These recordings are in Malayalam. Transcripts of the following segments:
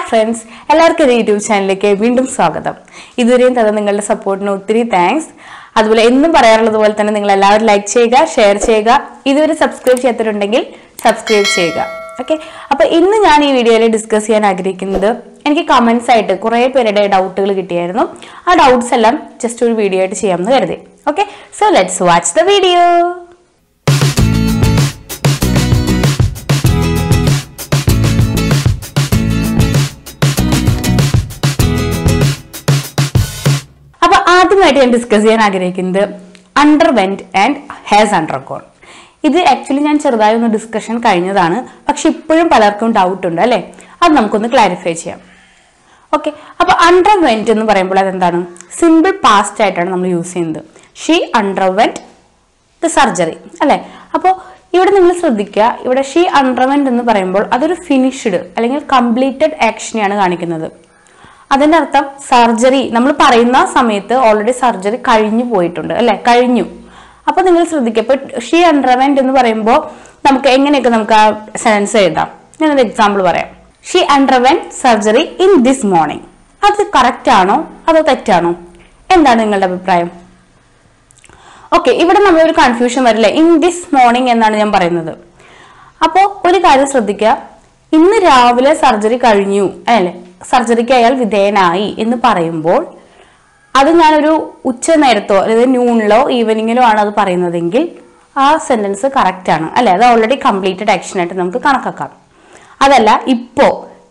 ഫ്രണ്ട്സ് എല്ലാവർക്കും എൻ്റെ യൂട്യൂബ് ചാനലിലേക്ക് വീണ്ടും സ്വാഗതം ഇതുവരെയും തന്നെ നിങ്ങളുടെ സപ്പോർട്ടിന് ഒത്തിരി താങ്ക്സ് അതുപോലെ എന്നും പറയാറുള്ളത് പോലെ തന്നെ നിങ്ങൾ എല്ലാവരും ലൈക്ക് ചെയ്യുക ഷെയർ ചെയ്യുക ഇതുവരെ സബ്സ്ക്രൈബ് ചെയ്യാത്തിട്ടുണ്ടെങ്കിൽ സബ്സ്ക്രൈബ് ചെയ്യുക ഓക്കെ അപ്പൊ ഇന്ന് ഞാൻ ഈ വീഡിയോയിൽ ഡിസ്കസ് ചെയ്യാൻ ആഗ്രഹിക്കുന്നത് എനിക്ക് കമന്റ്സ് ആയിട്ട് കുറേ പേരുടെ ഡൗട്ടുകൾ കിട്ടിയായിരുന്നു ആ ഡൗട്ട്സ് എല്ലാം ജസ്റ്റ് ഒരു വീഡിയോ ആയിട്ട് ചെയ്യാമെന്ന് കരുതി okay so let's watch the video അപ്പൊ ആദ്യമായിട്ട് ഞാൻ ഡിസ്കസ് ചെയ്യാൻ ആഗ്രഹിക്കുന്നത് underwent and has undergone ഇത് ആക്ച്വലി ഞാൻ ചെറുതായി ഒന്ന് ഡിസ്കഷൻ കഴിഞ്ഞതാണ് പക്ഷെ ഇപ്പോഴും പലർക്കും ഡൗട്ട് ഉണ്ട് അല്ലേ അത് നമുക്കൊന്ന് ക്ലാരിഫൈ ചെയ്യാം ഓക്കെ അപ്പൊ അണ്ടർ വെന്റ് എന്ന് പറയുമ്പോൾ അതെന്താണ് സിമ്പിൾ പാസ്റ്റ് ആയിട്ടാണ് നമ്മൾ യൂസ് ചെയ്യുന്നത് she underwent the surgery അല്ലെ അപ്പോൾ ഇവിടെ നിങ്ങൾ ശ്രദ്ധിക്കുക ഇവിടെ ഷീ അണ്ടർവെന്റ് എന്ന് പറയുമ്പോൾ അതൊരു ഫിനിഷ്ഡ് അല്ലെങ്കിൽ കംപ്ലീറ്റഡ് ആക്ഷനെയാണ് കാണിക്കുന്നത് അതിന്റെ അർത്ഥം സർജറി നമ്മൾ പറയുന്ന സമയത്ത് ഓൾറെഡി സർജറി കഴിഞ്ഞു പോയിട്ടുണ്ട് അല്ലെ കഴിഞ്ഞു അപ്പൊ നിങ്ങൾ ശ്രദ്ധിക്കുക ഇപ്പൊ ഷീ അണ്ടർവെന്റ് എന്ന് പറയുമ്പോൾ നമുക്ക് എങ്ങനെയൊക്കെ നമുക്ക് ആ സെൻസ് എഴുതാം ഞാനൊരു എക്സാമ്പിൾ പറയാം she underwent surgery in this morning അത് കറക്റ്റ് ആണോ അതോ തെറ്റാണോ എന്താണ് നിങ്ങളുടെ അഭിപ്രായം ഓക്കെ ഇവിടെ നമ്മളൊരു കൺഫ്യൂഷൻ വരില്ലേ ഇൻ ദിസ് മോർണിംഗ് എന്നാണ് ഞാൻ പറയുന്നത് അപ്പോൾ ഒരു കാര്യം ശ്രദ്ധിക്കുക ഇന്ന് രാവിലെ സർജറി കഴിഞ്ഞു അല്ലേ സർജറിക്ക് അയാൾ വിധേയനായി എന്ന് പറയുമ്പോൾ അത് ഞാനൊരു ഉച്ച നേരത്തോ അതായത് ന്യൂണിലോ ഈവനിങ്ങിലോ ആണ് അത് പറയുന്നതെങ്കിൽ ആ സെന്റൻസ് കറക്റ്റ് ആണ് അല്ലെ അത് ഓൾറെഡി കംപ്ലീറ്റഡ് ആക്ഷൻ ആയിട്ട് നമുക്ക് കണക്കാക്കാം അതല്ല ഇപ്പോ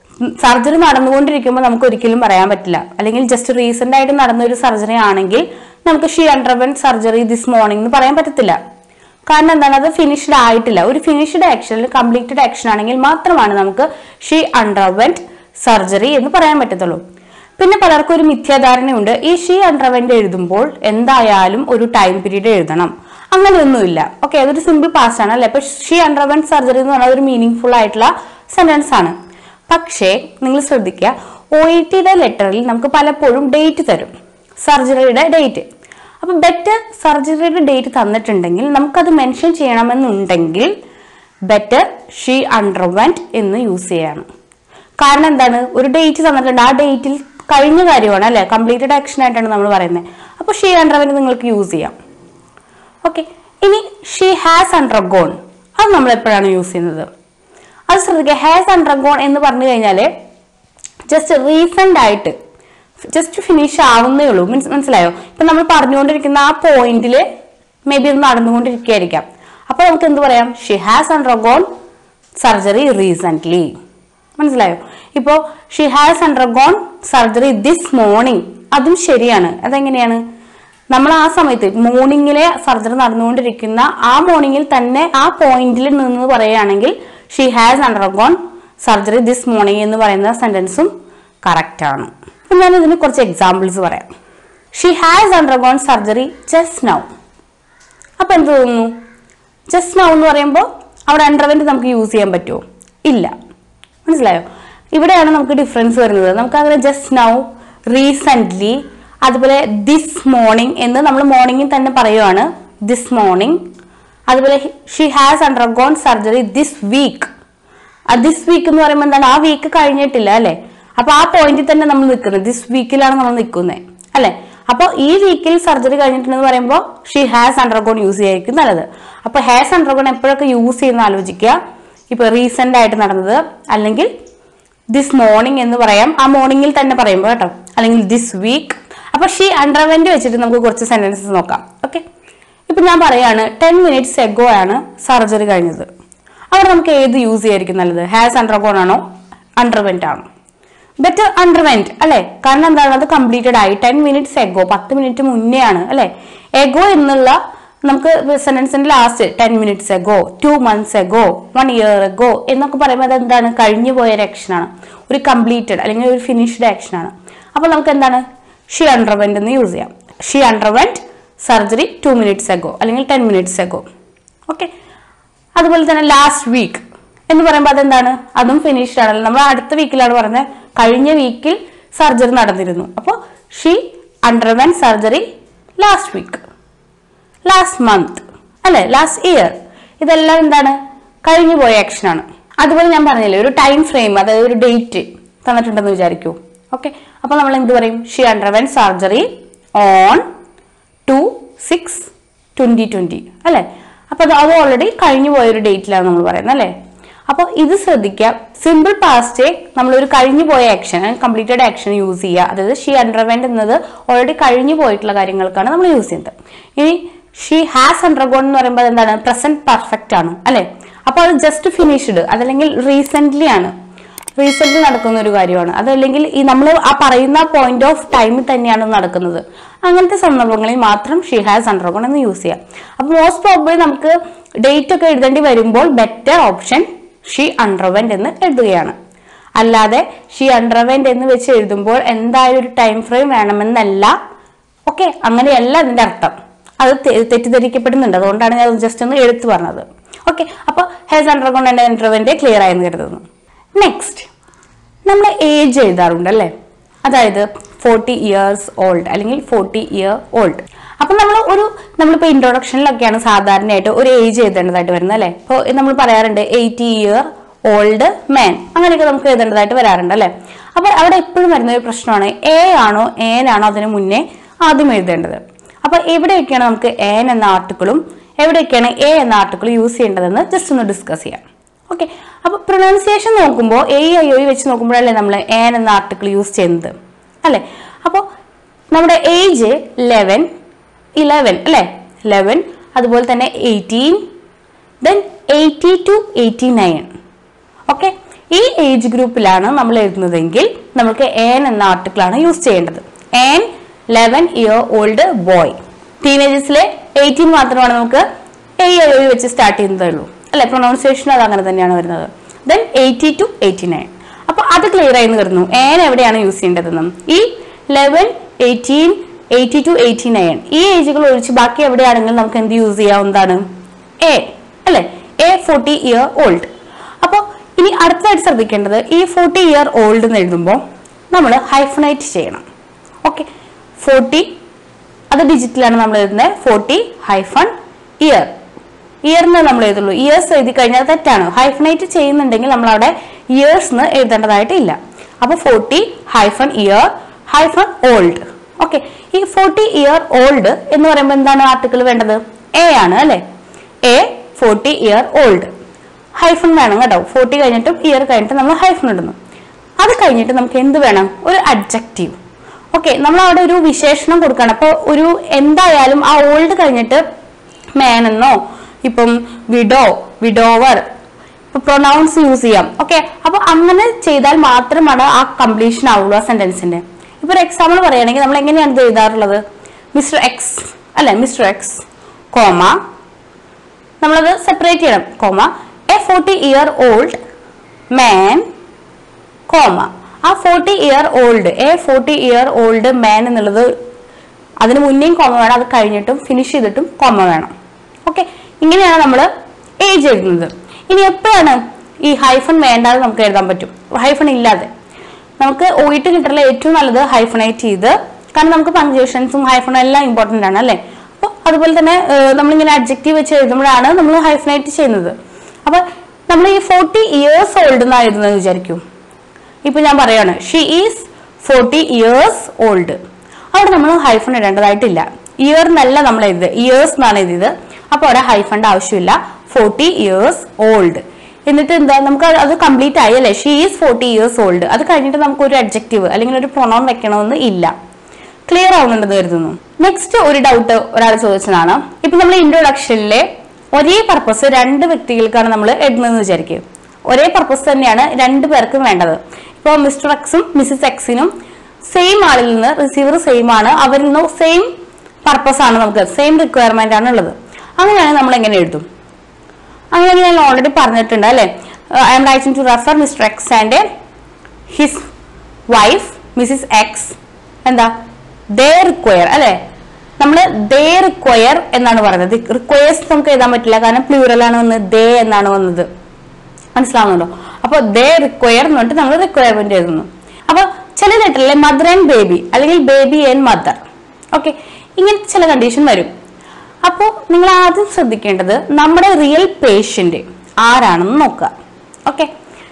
സർജറി നടന്നുകൊണ്ടിരിക്കുമ്പോൾ നമുക്ക് ഒരിക്കലും പറയാൻ പറ്റില്ല അല്ലെങ്കിൽ ജസ്റ്റ് റീസെന്റ് ആയിട്ട് നടന്ന ഒരു സർജറി ആണെങ്കിൽ നമുക്ക് she underwent surgery this morning എന്ന് പറയാൻ പറ്റത്തില്ല കാരണം എന്താണ് അത് ഫിനിഷ്ഡ് ആയിട്ടില്ല ഒരു ഫിനിഷ്ഡ് ആക്ഷനിൽ കംപ്ലീറ്റഡ് ആക്ഷൻ ആണെങ്കിൽ മാത്രമാണ് നമുക്ക് ഷീ അണ്ടർവെന്റ് സർജറി എന്ന് പറയാൻ പറ്റത്തുള്ളൂ പിന്നെ പലർക്കും ഒരു മിഥ്യാധാരണയുണ്ട് ഈ ഷീ അണ്ടർവെന്റ് എഴുതുമ്പോൾ എന്തായാലും ഒരു ടൈം പീരീഡ് എഴുതണം അങ്ങനെയൊന്നുമില്ല ഓക്കെ അതൊരു സിമ്പിൾ പാസ് ആണ് അല്ലെ അപ്പൊ ഷീ അണ്ടർവെന്റ് സർജറി എന്ന് പറഞ്ഞാൽ ഒരു മീനിങ് ഫുൾ ആയിട്ടുള്ള സെന്റൻസ് ആണ് പക്ഷേ നിങ്ങൾ ശ്രദ്ധിക്കുക ഒ ഇ ടിയുടെ ലെറ്ററിൽ നമുക്ക് പലപ്പോഴും ഡേറ്റ് തരും സർജറിയുടെ ഡേറ്റ് അപ്പൊ ബെറ്റർ സർജറിയുടെ ഡേറ്റ് തന്നിട്ടുണ്ടെങ്കിൽ നമുക്കത് മെൻഷൻ ചെയ്യണമെന്നുണ്ടെങ്കിൽ ബെറ്റർ ഷീ അണ്ടർവെന്റ് എന്ന് യൂസ് ചെയ്യണം കാരണം എന്താണ് ഒരു ഡേറ്റ് തന്നിട്ടുണ്ട് ആ ഡേറ്റിൽ കഴിഞ്ഞ കാര്യമാണ് അല്ലെ കംപ്ലീറ്റഡ് ആക്ഷൻ ആയിട്ടാണ് നമ്മൾ പറയുന്നത് അപ്പോൾ ഷീ അണ്ടർവെന്റ് നിങ്ങൾക്ക് യൂസ് ചെയ്യാം ഓക്കെ ഇനി ഷീ ഹാസ് അണ്ടർഗോൺ അത് നമ്മൾ എപ്പോഴാണ് യൂസ് ചെയ്യുന്നത് അത് ശ്രദ്ധിക്കുക ഹാസ് അണ്ടർഗോൺ എന്ന് പറഞ്ഞു കഴിഞ്ഞാൽ ജസ്റ്റ് റീസെന്റ് ആയിട്ട് ജസ്റ്റ് ഫിനിഷ് ആവുന്നേ ഉള്ളൂ മീൻസ് മനസ്സിലായോ ഇപ്പൊ നമ്മൾ പറഞ്ഞുകൊണ്ടിരിക്കുന്ന ആ പോയിന്റിൽ മേ ബി അത് നടന്നുകൊണ്ടിരിക്കുകയായിരിക്കാം അപ്പൊ നമുക്ക് എന്ത് പറയാം she has undergone surgery recent മനസ്സിലായോ ഇപ്പോ she has undergone surgery this morning അതും ശരിയാണ് അതെങ്ങനെയാണ് നമ്മൾ ആ സമയത്ത് മോർണിംഗിലെ സർജറി നടന്നുകൊണ്ടിരിക്കുന്ന ആ മോർണിംഗിൽ തന്നെ ആ പോയിന്റിൽ നിന്ന് പറയുകയാണെങ്കിൽ she has undergone surgery this morning എന്ന് പറയുന്ന സെന്റൻസും കറക്റ്റ് ആണ് അപ്പൊ ഞാൻ ഇതിന് കുറച്ച് എക്സാമ്പിൾസ് പറയാം she has undergone surgery just now അപ്പൊ എന്ത് തോന്നുന്നു ജസ്റ്റ് നൗ എന്ന് പറയുമ്പോൾ അവിടെ അണ്ടർവെന്റ് നമുക്ക് യൂസ് ചെയ്യാൻ പറ്റുമോ ഇല്ല മനസ്സിലായോ ഇവിടെയാണ് നമുക്ക് ഡിഫറൻസ് വരുന്നത് നമുക്ക് അങ്ങനെ ജസ്റ്റ് നൗ റീസെന്റ് അതുപോലെ ദിസ് മോർണിംഗ് എന്ന് നമ്മൾ മോർണിംഗിൽ തന്നെ പറയുവാണ് ദിസ് മോർണിംഗ് അതുപോലെ she has undergone surgery this week this week എന്ന് പറയുമ്പോൾ എന്താണ് ആ വീക്ക് കഴിഞ്ഞിട്ടില്ല അല്ലെ അപ്പൊ ആ പോയിന്റിൽ തന്നെ നമ്മൾ നിൽക്കുന്നത് ദിസ് വീക്കിലാണ് നമ്മൾ നിൽക്കുന്നത് അല്ലെ അപ്പോൾ ഈ വീക്കിൽ സർജറി കഴിഞ്ഞിട്ടുണ്ടെന്ന് പറയുമ്പോൾ ഷീ ഹാസ് അണ്ടർഗോൺ യൂസ് ചെയ്യായിരിക്കും നല്ലത് അപ്പൊ ഹാസ് അണ്ടർഗോൺ എപ്പോഴൊക്കെ യൂസ് ചെയ്യുന്ന ആലോചിക്കുക ഇപ്പൊ റീസെന്റ് ആയിട്ട് നടന്നത് അല്ലെങ്കിൽ ദിസ് മോർണിംഗ് എന്ന് പറയാം ആ മോർണിംഗിൽ തന്നെ പറയുമ്പോൾ കേട്ടോ അല്ലെങ്കിൽ ദിസ് വീക്ക് അപ്പൊ ഷീ അണ്ടർവെന്റ് വെച്ചിട്ട് നമുക്ക് കുറച്ച് സെന്റൻസസ് നോക്കാം ഓക്കെ ഇപ്പൊ ഞാൻ പറയാണ് ടെൻ മിനിറ്റ്സ് എഗോ ആണ് സർജറി കഴിഞ്ഞത് അവിടെ നമുക്ക് ഏത് യൂസ് ചെയ്യായിരിക്കും നല്ലത് ഹാസ് അണ്ടർഗോൺ ആണോ അണ്ടർവെന്റ് ആണോ ബെറ്റർ അണ്ടർവെന്റ് അല്ലെ കാരണം എന്താണ് അത് കംപ്ലീറ്റഡ് ആയി ടെൻ മിനിറ്റ്സ് എഗോ പത്ത് മിനിറ്റ് മുന്നേ ആണ് അല്ലെ എഗോ എന്നുള്ള നമുക്ക് സെന്റൻസിന്റെ last ten minutes ago two months ago one year ago എന്നൊക്കെ പറയുമ്പോൾ അത് എന്താണ് കഴിഞ്ഞു പോയ ഒരു action ആണ് ഒരു കംപ്ലീറ്റഡ് അല്ലെങ്കിൽ ഒരു ഫിനിഷ്ഡ് ആക്ഷൻ ആണ് അപ്പോൾ നമുക്ക് എന്താണ് ഷീ അണ്ടർവെന്റ് എന്ന് യൂസ് ചെയ്യാം she underwent surgery two minutes ago അല്ലെങ്കിൽ ടെൻ മിനിറ്റ്സ് എഗോ ഓക്കെ അതുപോലെ തന്നെ ലാസ്റ്റ് വീക്ക് എന്ന് പറയുമ്പോൾ അതെന്താണ് അതും ഫിനിഷ്ഡ് ആണല്ലോ നമ്മൾ അടുത്ത വീക്കിലാണ് പറഞ്ഞത് കഴിഞ്ഞ വീക്കിൽ സർജറി നടന്നിരുന്നു അപ്പോൾ she underwent surgery last week last month അല്ലെ ലാസ്റ്റ് ഇയർ ഇതെല്ലാം എന്താണ് കഴിഞ്ഞു പോയ ആക്ഷൻ ആണ് അതുപോലെ ഞാൻ പറഞ്ഞില്ലേ ഒരു ടൈം ഫ്രെയിം അതായത് ഒരു ഡേറ്റ് തന്നിട്ടുണ്ടെന്ന് വിചാരിക്കൂ ഓക്കെ അപ്പോൾ നമ്മൾ എന്ത് പറയും she underwent surgery on two six twenty twenty അല്ലേ അപ്പൊ അത് അത് ഓൾറെഡി കഴിഞ്ഞു പോയ ഒരു ഡേറ്റിലാണ് നമ്മൾ പറയുന്നത് അല്ലേ അപ്പോൾ ഇത് ശ്രദ്ധിക്കാം സിമ്പിൾ പാസ്റ്റ് നമ്മൾ ഒരു കഴിഞ്ഞു പോയ ആക്ഷൻ കംപ്ലീറ്റഡ് ആക്ഷൻ യൂസ് ചെയ്യുക അതായത് ഷീ അണ്ടർവെന്റ് എന്നത് ഓൾറെഡി കഴിഞ്ഞു പോയിട്ടുള്ള കാര്യങ്ങൾക്കാണ് നമ്മൾ യൂസ് ചെയ്യുന്നത് ഇനി ഷീ ഹാസ് അണ്ടർഗോൺ എന്ന് പറയുമ്പോൾ എന്താണ് പ്രസന്റ് പെർഫെക്റ്റ് ആണ് അല്ലെ അപ്പോൾ അത് ജസ്റ്റ് ഫിനിഷ്ഡ് അതല്ലെങ്കിൽ റീസെന്റ് ആണ് റീസെന്റ് നടക്കുന്ന ഒരു കാര്യമാണ് അതല്ലെങ്കിൽ ഈ നമ്മൾ ആ പറയുന്ന പോയിന്റ് ഓഫ് ടൈമിൽ തന്നെയാണ് നടക്കുന്നത് അങ്ങനത്തെ സന്ദർഭങ്ങളിൽ മാത്രം ഷീ ഹാസ് അണ്ടർഗോൺ എന്ന് യൂസ് ചെയ്യാം അപ്പൊ മോസ്റ്റ് പ്രോബ്ലി നമുക്ക് ഡേറ്റ് ഒക്കെ എഴുതേണ്ടി വരുമ്പോൾ ബെറ്റർ ഓപ്ഷൻ ഷീ അണ്ടർവെന്റ് എന്ന് എഴുതുകയാണ് അല്ലാതെ ഷീ അണ്ടർവെന്റ് എന്ന് വെച്ച് എഴുതുമ്പോൾ എന്തായാലും ഒരു ടൈം ഫ്രെയിം വേണമെന്നല്ല ഓക്കെ അങ്ങനെയല്ല അതിന്റെ അർത്ഥം അത് തെ- തെറ്റിദ്ധരിക്കപ്പെടുന്നുണ്ട് അതുകൊണ്ടാണ് ഞാൻ ജസ്റ്റ് ഒന്ന് എടുത്തു പറഞ്ഞത് ഓക്കെ അപ്പോൾ has undergone and underwent clear ആയെന്ന് കരുതുന്നു നെക്സ്റ്റ് നമ്മൾ ഏജ് എഴുതാറുണ്ട് അല്ലേ അതായത് ഫോർട്ടി ഇയേഴ്സ് ഓൾഡ് അല്ലെങ്കിൽ ഫോർട്ടി ഇയർ ഓൾഡ് അപ്പൊ നമ്മൾ ഒരു നമ്മളിപ്പോ ഇൻട്രൊഡക്ഷനിലൊക്കെയാണ് സാധാരണയായിട്ട് ഒരു ഏജ് എഴുതേണ്ടതായിട്ട് വരുന്നത് അല്ലേ ഇപ്പോൾ നമ്മൾ പറയാറുണ്ട് എയ്റ്റി ഇയർ ഓൾഡ് മാൻ അങ്ങനെയൊക്കെ നമുക്ക് എഴുതേണ്ടതായിട്ട് വരാറുണ്ട് അല്ലേ അപ്പൊ അവിടെ എപ്പോഴും വരുന്ന ഒരു പ്രശ്നമാണ് എ ആണോ ഏനാണോ അതിന് മുന്നേ ആദ്യം എഴുതേണ്ടത് അപ്പൊ എവിടെയൊക്കെയാണ് നമുക്ക് ഏൻ എന്ന ആർട്ടിക്കിളും എവിടെയൊക്കെയാണ് എ എന്ന ആർട്ടിക്കിൾ യൂസ് ചെയ്യേണ്ടതെന്ന് ജസ്റ്റ് ഒന്ന് ഡിസ്കസ് ചെയ്യാം ഓക്കെ അപ്പൊ പ്രൊനൗൺസിയേഷൻ നോക്കുമ്പോൾ എ ഐ ഒ വെച്ച് നോക്കുമ്പോഴല്ലേ നമ്മൾ ഏൻ എന്ന ആർട്ടിക്കിൾ യൂസ് ചെയ്യുന്നത് അല്ലെ അപ്പോൾ നമ്മുടെ ഏജ് ലെവൻ ഇലവൻ അല്ലെ ലെവൻ അതുപോലെ തന്നെ eighteen then eighty two eighty nine okay ഈ ഏജ് ഗ്രൂപ്പിലാണ് നമ്മൾ എഴുതുന്നതെങ്കിൽ നമുക്ക് ഏൻ എന്ന ആർട്ടിക്കിളാണ് യൂസ് ചെയ്യേണ്ടത് an eleven year old boy ടീനേജസിലെ എയ്റ്റീൻ മാത്രമാണ് നമുക്ക് എ ഐ ഒ വെച്ച് സ്റ്റാർട്ട് ചെയ്യുന്നതേ ഉള്ളൂ അല്ലെ പ്രൊനൗൺസിയേഷൻ അത് അങ്ങനെ തന്നെയാണ് വരുന്നത് then eighty two eighty nine അപ്പൊ അത് ക്ലിയർ ആയി കരുതുന്നു ഏൻ എവിടെയാണ് യൂസ് ചെയ്യേണ്ടതെന്നും ഈ eleven eighteen eighty two eighty nine ഈ ഏജുകൾ ഒഴിച്ച് ബാക്കി എവിടെയാണെങ്കിലും നമുക്ക് എന്ത് യൂസ് ചെയ്യാവുന്നതാണ് എ അല്ലെ എ ഫോർട്ടി ഇയർ ഓൾഡ് അപ്പോൾ ഇനി അടുത്തതായിട്ട് ശ്രദ്ധിക്കേണ്ടത് ഈ ഫോർട്ടി ഇയർ ഓൾഡ് എന്ന് എഴുതുമ്പോൾ നമ്മൾ ഹൈഫണൈറ്റ് ചെയ്യണം ഓക്കെ ഫോർട്ടി അത് ഡിജിറ്റലാണ് നമ്മൾ എഴുതുന്നത് ഫോർട്ടി ഹൈഫൺ ഇയർ ഇയറിന് നമ്മൾ എഴുതുള്ളൂ ഇയേഴ്സ് എഴുതി കഴിഞ്ഞാൽ തെറ്റാണ് ഹൈഫണൈറ്റ് ചെയ്യുന്നുണ്ടെങ്കിൽ നമ്മൾ അവിടെ ഇയേഴ്സ് എന്ന് എഴുതേണ്ടതായിട്ട് ഇല്ല അപ്പൊ forty hyphen year hyphen old okay ഈ ഫോർട്ടി ഇയർ ഓൾഡ് എന്ന് പറയുമ്പോൾ എന്താണ് ആർട്ടിക്കിൾ വേണ്ടത് എ ആണ് അല്ലെ a forty year old hyphen വേണം കേട്ടോ ഫോർട്ടി കഴിഞ്ഞിട്ടും ഇയർ കഴിഞ്ഞിട്ട് നമ്മൾ ഹൈഫൺ ഇടുന്നു അത് കഴിഞ്ഞിട്ട് നമുക്ക് എന്ത് വേണം ഒരു അഡ്ജക്റ്റീവ് ഓക്കെ നമ്മൾ അവിടെ ഒരു വിശേഷണം കൊടുക്കണം അപ്പോൾ ഒരു എന്തായാലും ആ ഓൾഡ് കഴിഞ്ഞിട്ട് മാൻ എന്നോ ഇപ്പം വിഡോ വിഡോവർ ഇപ്പൊ പ്രൊനൗൺസ് യൂസ് ചെയ്യാം ഓക്കെ അപ്പൊ അങ്ങനെ ചെയ്താൽ മാത്രമാണ് ആ കംപ്ലീഷൻ ആവുള്ളൂ ആ സെന്റൻസിന്റെ ഇപ്പൊ ഒരു എക്സാമ്പിൾ പറയുകയാണെങ്കിൽ നമ്മൾ എങ്ങനെയാണ് ഇത് എഴുതാറുള്ളത് മിസ്റ്റർ എക്സ് അല്ലെ മിസ്റ്റർ എക്സ് കോമ നമ്മളത് സെപ്പറേറ്റ് ചെയ്യണം comma a forty year old man comma ആ forty year old a forty year old man എന്നുള്ളത് അതിന് മുന്നേയും കോമ വേണം അത് കഴിഞ്ഞിട്ടും ഫിനിഷ് ചെയ്തിട്ടും കോമ വേണം ഓക്കെ ഇങ്ങനെയാണ് നമ്മൾ ഏജ് എഴുതുന്നത് ഇനി എപ്പോഴാണ് ഈ ഹൈഫൺ വേണ്ടാതെ നമുക്ക് എഴുതാൻ പറ്റും ഹൈഫൺ ഇല്ലാതെ നമുക്ക് ഒയിട്ട് കിട്ടുള്ള ഏറ്റവും നല്ലത് ഹൈഫണൈറ്റ് ചെയ്ത് കാരണം നമുക്ക് പങ്ക്ച്വേഷൻസും ഹൈഫണും എല്ലാം ഇമ്പോർട്ടൻ്റ് ആണ് അല്ലേ അപ്പോൾ അതുപോലെ തന്നെ ഏഹ്, നമ്മളിങ്ങനെ അഡ്ജക്റ്റീവ് വെച്ച് എഴുതുമ്പോഴാണ് നമ്മൾ ഹൈഫണൈറ്റ് ചെയ്യുന്നത് അപ്പൊ നമ്മൾ ഈ ഫോർട്ടി ഇയേഴ്സ് ഓൾഡ് എന്നാണ് എഴുതുന്നത് വിചാരിക്കും ഇപ്പൊ ഞാൻ പറയാണ് she is forty years old അവിടെ നമ്മൾ ഹൈഫൺ ഇടേണ്ടതായിട്ടില്ല ഇയർ എന്നല്ല നമ്മൾ എഴുതുന്നത് ഇയേഴ്സ് എന്നാണ് എഴുതിയത് അപ്പോൾ അവിടെ ഹൈഫണ്ട് ആവശ്യമില്ല ഫോർട്ടി ഇയേഴ്സ് ഓൾഡ് എന്നിട്ട് എന്താ നമുക്ക് അത് അത് കംപ്ലീറ്റ് ആയി അല്ലേ she is forty years old അത് കഴിഞ്ഞിട്ട് നമുക്ക് ഒരു അഡ്ജക്റ്റീവ് അല്ലെങ്കിൽ ഒരു പ്രൊണൗൺ വെക്കണമെന്ന് ഇല്ല ക്ലിയർ ആവുന്നുണ്ടെന്ന് കരുതുന്നു നെക്സ്റ്റ് ഒരു ഡൗട്ട് ഒരാൾ ചോദിച്ചതാണ് ഇപ്പൊ നമ്മൾ ഇൻട്രൊഡക്ഷനിലെ ഒരേ പർപ്പസ് രണ്ട് വ്യക്തികൾക്കാണ് നമ്മൾ എഴുതുന്നതെന്ന് വിചാരിക്കുക ഒരേ പർപ്പസ് തന്നെയാണ് രണ്ടു പേർക്കും വേണ്ടത് ഇപ്പോൾ മിസ്റ്റർ എക്സും മിസ്സിസ് എക്സിനും സെയിം ആളിൽ നിന്ന് റിസീവർ സെയിം ആണ് അവരിൽ നിന്ന് സെയിം പർപ്പസ് ആണ് നമുക്ക് സെയിം റിക്വയർമെന്റ് ആണ് ഉള്ളത് അങ്ങനെയാണെങ്കിൽ നമ്മൾ എങ്ങനെ എഴുതും അങ്ങനെ ഞാൻ ഓൾറെഡി പറഞ്ഞിട്ടുണ്ട് അല്ലെ I am writing to refer mister X and his wife missus X എന്താ ദേ റിക്വയർ അല്ലെ നമ്മൾ ദേ റിക്വയർ എന്നാണ് പറയുന്നത് റിക്വയേഴ്സ് നമുക്ക് എഴുതാൻ പറ്റില്ല കാരണം പ്ലൂറൽ ആണ് വന്നത് ദേ എന്നാണ് വന്നത് മനസ്സിലാവുന്നുണ്ടോ അപ്പൊ ദേ റിക്വയർ എന്ന് പറഞ്ഞിട്ട് നമ്മൾ റിക്വയർമെന്റ് എഴുതുന്നു അപ്പൊ ചില ലെറ്ററിലെ മദർ ആൻഡ് ബേബി അല്ലെങ്കിൽ ബേബി ആൻഡ് മദർ ഓക്കെ ഇങ്ങനത്തെ ചില കണ്ടീഷൻ വരും അപ്പോൾ നിങ്ങൾ ആദ്യം ശ്രദ്ധിക്കേണ്ടത് നമ്മുടെ റിയൽ പേഷ്യന്റ് ആരാണെന്ന് നോക്കുക ഓക്കെ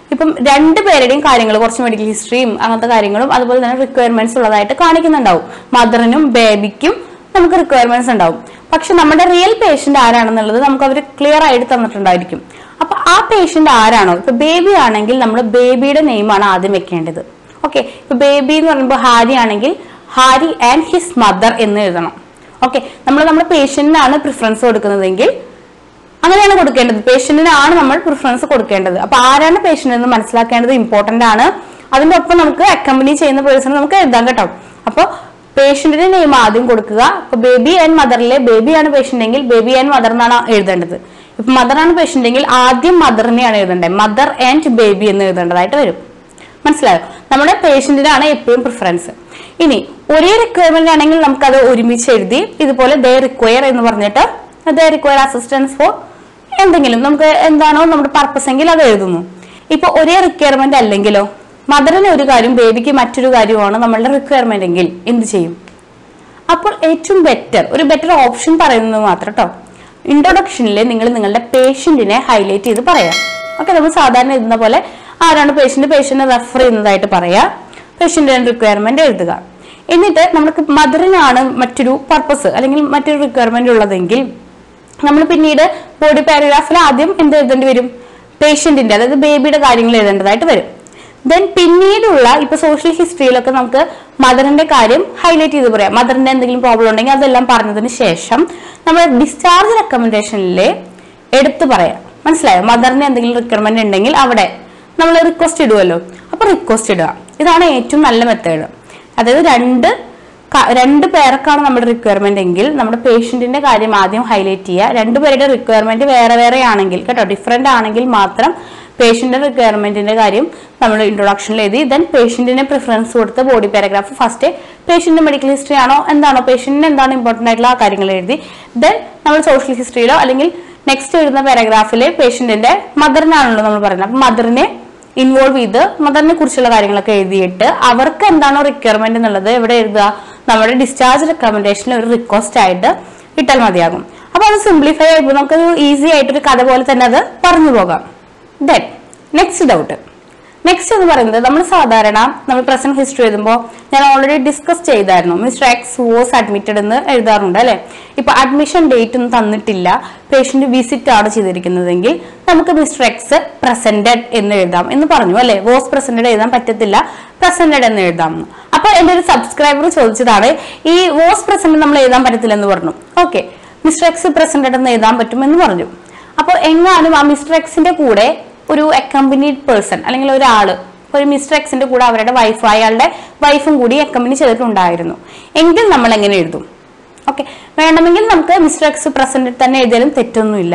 ഇപ്പം രണ്ട് പേരുടെയും കാര്യങ്ങൾ കുറച്ച് മെഡിക്കൽ ഹിസ്റ്ററിയും അങ്ങനത്തെ കാര്യങ്ങളും അതുപോലെ തന്നെ റിക്വയർമെന്റ്സ് ഉള്ളതായിട്ട് കാണിക്കുന്നുണ്ടാവും മദറിനും ബേബിക്കും നമുക്ക് റിക്വയർമെന്റ്സ് ഉണ്ടാവും പക്ഷെ നമ്മുടെ റിയൽ പേഷ്യന്റ് ആരാണെന്നുള്ളത് നമുക്ക് അവർ ക്ലിയർ ആയിട്ട് തന്നിട്ടുണ്ടായിരിക്കും അപ്പൊ ആ പേഷ്യന്റ് ആരാണോ ഇപ്പൊ ബേബി ആണെങ്കിൽ നമ്മൾ ബേബിയുടെ നെയിമാണ് ആദ്യം വെക്കേണ്ടത് ഓക്കെ ഇപ്പൊ ബേബി എന്ന് പറയുമ്പോൾ ഹാരി ആണെങ്കിൽ ഹാരി ആൻഡ് ഹിസ് മദർ എന്ന് എഴുതണം ഓക്കെ നമ്മൾ നമ്മുടെ പേഷ്യന്റിനാണ് പ്രിഫറൻസ് കൊടുക്കുന്നതെങ്കിൽ അങ്ങനെയാണ് കൊടുക്കേണ്ടത് പേഷ്യന്റിനാണ് നമ്മൾ പ്രിഫറൻസ് കൊടുക്കേണ്ടത് അപ്പൊ ആരാണ് പേഷ്യന്റ് എന്ന് മനസ്സിലാക്കേണ്ടത് ഇമ്പോർട്ടന്റ് ആണ് അതിന്റെ ഒപ്പം നമുക്ക് അക്കമ്പനി ചെയ്യുന്ന പേഴ്സൺ നമുക്ക് എഴുതാം കേട്ടോ അപ്പൊ പേഷ്യന്റിന്റെ നെയിം ആദ്യം കൊടുക്കുക അപ്പൊ ബേബി ആൻഡ് മദറിലെ ബേബി ആണ് പേഷ്യന്റ് എങ്കിൽ ബേബി ആൻഡ് മദർ എന്നാണ് എഴുതേണ്ടത് ഇപ്പൊ മദർ ആണ് പേഷ്യന്റ് എങ്കിൽ ആദ്യം മദറിനെയാണ് എഴുതേണ്ടത് മദർ ആൻഡ് ബേബി എന്ന് എഴുതേണ്ടതായിട്ട് വരും മനസ്സിലായോ നമ്മുടെ പേഷ്യന്റിനാണ് എപ്പോഴും പ്രിഫറൻസ് ഇനി ഒരേ റിക്വയർമെന്റ് ആണെങ്കിൽ നമുക്കത് ഒരുമിച്ച് എഴുതി ഇതുപോലെ ദേ റിക്വയർ എന്ന് പറഞ്ഞിട്ട് ദേ റിക്വയർ അസിസ്റ്റൻസ് ഫോർ എന്തെങ്കിലും നമുക്ക് എന്താണോ നമ്മുടെ പർപ്പസ് എങ്കിൽ അത് എഴുതുന്നു ഇപ്പൊ ഒരേ റിക്വയർമെന്റ് അല്ലെങ്കിലോ മദറിന് ഒരു കാര്യം ബേബിക്ക് മറ്റൊരു കാര്യമാണ് നമ്മളുടെ റിക്വയർമെന്റ് എങ്കിൽ എന്ത് ചെയ്യും അപ്പോൾ ഏറ്റവും ബെറ്റർ ഒരു ബെറ്റർ ഓപ്ഷൻ പറയുന്നത് മാത്രം കേട്ടോ ഇൻട്രൊഡക്ഷനിൽ നിങ്ങൾ നിങ്ങളുടെ പേഷ്യന്റിനെ ഹൈലൈറ്റ് ചെയ്ത് പറയാം ഓക്കെ നമ്മൾ സാധാരണ എഴുതുന്ന പോലെ ആരാണ് പേഷ്യന്റ് പേഷ്യന്റ് റെഫർ ചെയ്യുന്നതായിട്ട് പറയാം പേഷ്യന്റിന്റെ റിക്വയർമെന്റ് എഴുതുക എന്നിട്ട് നമുക്ക് മദറിനാണ് മറ്റൊരു പർപ്പസ് അല്ലെങ്കിൽ മറ്റൊരു റിക്വയർമെന്റ് ഉള്ളതെങ്കിൽ നമ്മൾ പിന്നീട് ബോഡി പാരഗ്രാഫിൽ ആദ്യം എന്ത് എഴുതേണ്ടി വരും പേഷ്യന്റിന്റെ അതായത് ബേബിയുടെ കാര്യങ്ങൾ എഴുതേണ്ടതായിട്ട് വരും ദെൻ പിന്നീടുള്ള ഇപ്പൊ സോഷ്യൽ ഹിസ്റ്ററിയിലൊക്കെ നമുക്ക് മദറിന്റെ കാര്യം ഹൈലൈറ്റ് ചെയ്ത് പറയാം മദറിന്റെ എന്തെങ്കിലും പ്രോബ്ലം ഉണ്ടെങ്കിൽ അതെല്ലാം പറഞ്ഞതിന് ശേഷം നമ്മൾ ഡിസ്ചാർജ് റെക്കമെൻഡേഷനിൽ എടുത്തു പറയാം മനസ്സിലായോ മദറിന് എന്തെങ്കിലും റിക്വയർമെന്റ് ഉണ്ടെങ്കിൽ അവിടെ നമ്മൾ റിക്വസ്റ്റ് ഇടുമല്ലോ അപ്പൊ റിക്വസ്റ്റ് ഇടുക ഇതാണ് ഏറ്റവും നല്ല മെത്തേഡ് അതായത് രണ്ട് ക- രണ്ട് പേർക്കാണ് നമ്മുടെ റിക്വയർമെന്റ് എങ്കിൽ നമ്മുടെ പേഷ്യന്റിന്റെ കാര്യം ആദ്യം ഹൈലൈറ്റ് ചെയ്യുക രണ്ടുപേരുടെ റിക്വയർമെന്റ് വേറെ വേറെ ആണെങ്കിൽ കേട്ടോ ഡിഫറെന്റ് ആണെങ്കിൽ മാത്രം പേഷ്യന്റ് റിക്വയർമെന്റിന്റെ കാര്യം നമ്മൾ ഇൻട്രൊഡക്ഷനിൽ എഴുതി ദെൻ പേഷ്യന്റിന് പ്രിഫറൻസ് കൊടുത്ത് body paragraph first patient medical history ആണോ എന്താണോ പേഷ്യന്റിന് എന്താണ് ഇമ്പോർട്ടന്റ് ആയിട്ടുള്ള ആ കാര്യങ്ങൾ എഴുതി ദെൻ നമ്മൾ സോഷ്യൽ ഹിസ്റ്ററിയിലോ അല്ലെങ്കിൽ നെക്സ്റ്റ് എഴുതുന്ന പാരഗ്രാഫിൽ പേഷ്യന്റിന്റെ മദറിനാണല്ലോ നമ്മൾ പറയുന്നത് അപ്പൊ മദറിനെ ഇൻവോൾവ് ചെയ്ത് മദറിനെ കുറിച്ചുള്ള കാര്യങ്ങളൊക്കെ എഴുതിയിട്ട് അവർക്ക് എന്താണോ റിക്വയർമെന്റ് എന്നുള്ളത് എവിടെ എഴുതുക നമ്മുടെ ഡിസ്ചാർജ് റെക്കമെൻഡേഷനിൽ ഒരു റിക്വസ്റ്റ് ആയിട്ട് ഇട്ടാൽ മതിയാകും അപ്പൊ അത് സിംപ്ലിഫൈ ആയപ്പോൾ നമുക്ക് ഈസി ആയിട്ട് ഒരു കഥ പോലെ തന്നെ അത് പറഞ്ഞു പോകാം ദെൻ നെക്സ്റ്റ് ഡൗട്ട് നെക്സ്റ്റ് എന്ന് പറയുന്നത് നമ്മൾ സാധാരണ നമ്മൾ പ്രസന്റ് ഹിസ്റ്ററി എഴുതുമ്പോൾ ഞാൻ ഓൾറെഡി ഡിസ്കസ് ചെയ്തായിരുന്നു മിസ്റ്റർ എക്സ് വാസ് അഡ്മിറ്റഡ് എന്ന് എഴുതാറുണ്ട് അല്ലെ ഇപ്പൊ അഡ്മിഷൻ ഡേറ്റ് ഒന്നും തന്നിട്ടില്ല പേഷ്യന്റ് വിസിറ്റ് ആണ് ചെയ്തിരിക്കുന്നതെങ്കിൽ നമുക്ക് മിസ്റ്റർ എക്സ് പ്രസന്റഡ് എന്ന് എഴുതാം എന്ന് പറഞ്ഞു അല്ലെ വാസ് പ്രസന്റഡ് എഴുതാൻ പറ്റത്തില്ല പ്രസന്റഡ് എന്ന് എഴുതാം എന്ന്. അപ്പൊ എന്റെ ഒരു സബ്സ്ക്രൈബർ ചോദിച്ചതാണ് ഈ വാസ് പ്രസന്റ് നമ്മൾ എഴുതാൻ പറ്റത്തില്ല എന്ന് പറഞ്ഞു ഓക്കെ മിസ്റ്റർ എക്സ് പ്രസന്റഡ് എന്ന് എഴുതാൻ പറ്റും എന്ന് പറഞ്ഞു അപ്പോൾ എങ്ങാനും ആ മിസ്റ്റർ എക്സിന്റെ കൂടെ ഒരു അക്കമ്പനീഡ് പേഴ്സൺ അല്ലെങ്കിൽ ഒരാള് ഒരു മിസ്റ്റർ എക്സിന്റെ കൂടെ അവരുടെ വൈഫ് അയാളുടെ വൈഫും കൂടി അക്കമ്പനി ചെയ്തിട്ടുണ്ടായിരുന്നു എങ്കിൽ നമ്മൾ എങ്ങനെ എഴുതും ഓക്കെ വേണമെങ്കിൽ നമുക്ക് മിസ്റ്റർ എക്സ് പ്രസന്റ് തന്നെ എഴുതിയാലും തെറ്റൊന്നുമില്ല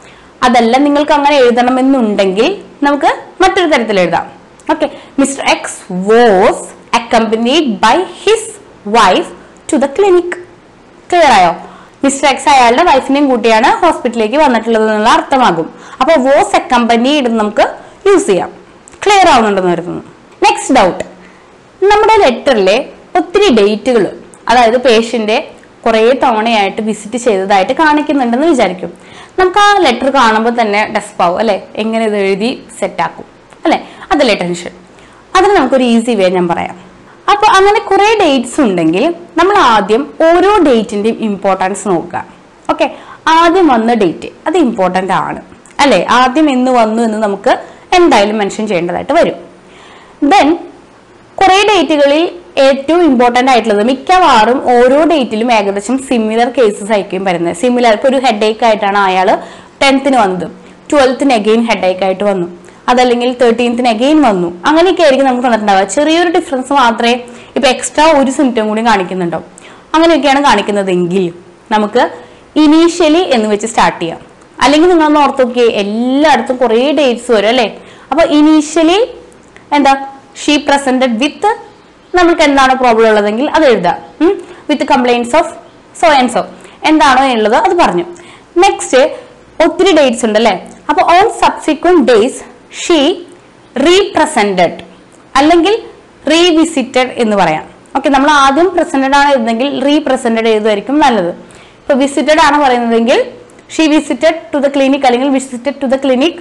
അതല്ല നിങ്ങൾക്ക് അങ്ങനെ എഴുതണമെന്നുണ്ടെങ്കിൽ നമുക്ക് മറ്റൊരു തരത്തിൽ എഴുതാം okay mister X was accompanied by his wife to the clinic clear ആയോ മിസ്റ്റർ എക്സ് അയാളുടെ വൈഫിനെയും കൂട്ടിയാണ് ഹോസ്പിറ്റലിലേക്ക് വന്നിട്ടുള്ളത് എന്നുള്ള അർത്ഥമാകും അപ്പോൾ വോസ് അക്കമ്പനീഡ് നമുക്ക് യൂസ് ചെയ്യാം ക്ലിയർ ആവുന്നുണ്ടെന്ന് കരുതുന്നു നെക്സ്റ്റ് ഡൗട്ട് നമ്മുടെ ലെറ്ററിലെ ഒത്തിരി ഡേറ്റുകൾ അതായത് പേഷ്യന്റെ കുറേ തവണയായിട്ട് വിസിറ്റ് ചെയ്തതായിട്ട് കാണിക്കുന്നുണ്ടെന്ന് വിചാരിക്കും നമുക്ക് ആ ലെറ്റർ കാണുമ്പോൾ തന്നെ ഡെസ്പാവും അല്ലെ എങ്ങനെ ഇത് എഴുതി സെറ്റാക്കും അല്ലെ അതല്ലേ ടെൻഷൻ അതിന് നമുക്കൊരു ഈസി വേ ഞാൻ പറയാം അപ്പൊ അങ്ങനെ കുറെ ഡേറ്റ്സ് ഉണ്ടെങ്കിൽ നമ്മൾ ആദ്യം ഓരോ ഡേറ്റിന്റെയും ഇമ്പോർട്ടൻസ് നോക്കുക ഓക്കെ ആദ്യം വന്ന ഡേറ്റ് അത് ഇമ്പോർട്ടന്റ് ആണ് അല്ലെ ആദ്യം എന്ന് വന്നു എന്ന് നമുക്ക് എന്തായാലും മെൻഷൻ ചെയ്യേണ്ടതായിട്ട് വരും ദെൻ കുറെ ഡേറ്റുകളിൽ ഏറ്റവും ഇമ്പോർട്ടന്റ് ആയിട്ടുള്ളത് മിക്കവാറും ഓരോ ഡേറ്റിലും ഏകദേശം സിമിലർ കേസസ് ആയിരിക്കും വരുന്നത് സിമിലർ ഇപ്പൊ ഒരു ഹെഡ് ഏക്ക് ആയിട്ടാണ് അയാൾ ടെൻത്തിന് വന്നത് ട്വൽത്തിന് അഗെയിൻ ഹെഡ് ഏക്ക് ആയിട്ട് വന്നു അതല്ലെങ്കിൽ തേർട്ടീൻത്തിന് അഗെയിൻ വന്നു അങ്ങനെയൊക്കെ ആയിരിക്കും നമുക്ക് കണ്ടിട്ടുണ്ടാവുക ചെറിയൊരു ഡിഫറൻസ് മാത്രമേ ഇപ്പൊ എക്സ്ട്രാ ഒരു സിംറ്റം കൂടി കാണിക്കുന്നുണ്ടോ അങ്ങനെയൊക്കെയാണ് കാണിക്കുന്നതെങ്കിൽ നമുക്ക് ഇനീഷ്യലി എന്ന് വെച്ച് സ്റ്റാർട്ട് ചെയ്യാം അല്ലെങ്കിൽ നിങ്ങൾ ഒന്ന് ഓർത്ത് നോക്കിയേ എല്ലായിടത്തും കുറേ ഡേറ്റ്സ് വരും അല്ലേ അപ്പൊ ഇനീഷ്യലി എന്താ ഷീ പ്രസന്റഡ് വിത്ത് നമുക്ക് എന്താണോ പ്രോബ്ലം ഉള്ളതെങ്കിൽ അത് എഴുതാം with complaints of so and so എന്താണോ ഉള്ളത് അത് പറഞ്ഞു നെക്സ്റ്റ് ഒത്തിരി ഡേറ്റ്സ് ഉണ്ട് അല്ലേ അപ്പൊ on subsequent days she represented അല്ലെങ്കിൽ റീവിസിറ്റഡ് എന്ന് പറയാം ഓക്കെ നമ്മൾ ആദ്യം പ്രസന്റഡ് ആണ് എഴുതുന്നെങ്കിൽ റീപ്രസെന്റഡ് എഴുതുമായിരിക്കും നല്ലത് ഇപ്പൊ വിസിറ്റഡ് ആണ് പറയുന്നതെങ്കിൽ she visited to the clinic അല്ലെങ്കിൽ visited to the clinic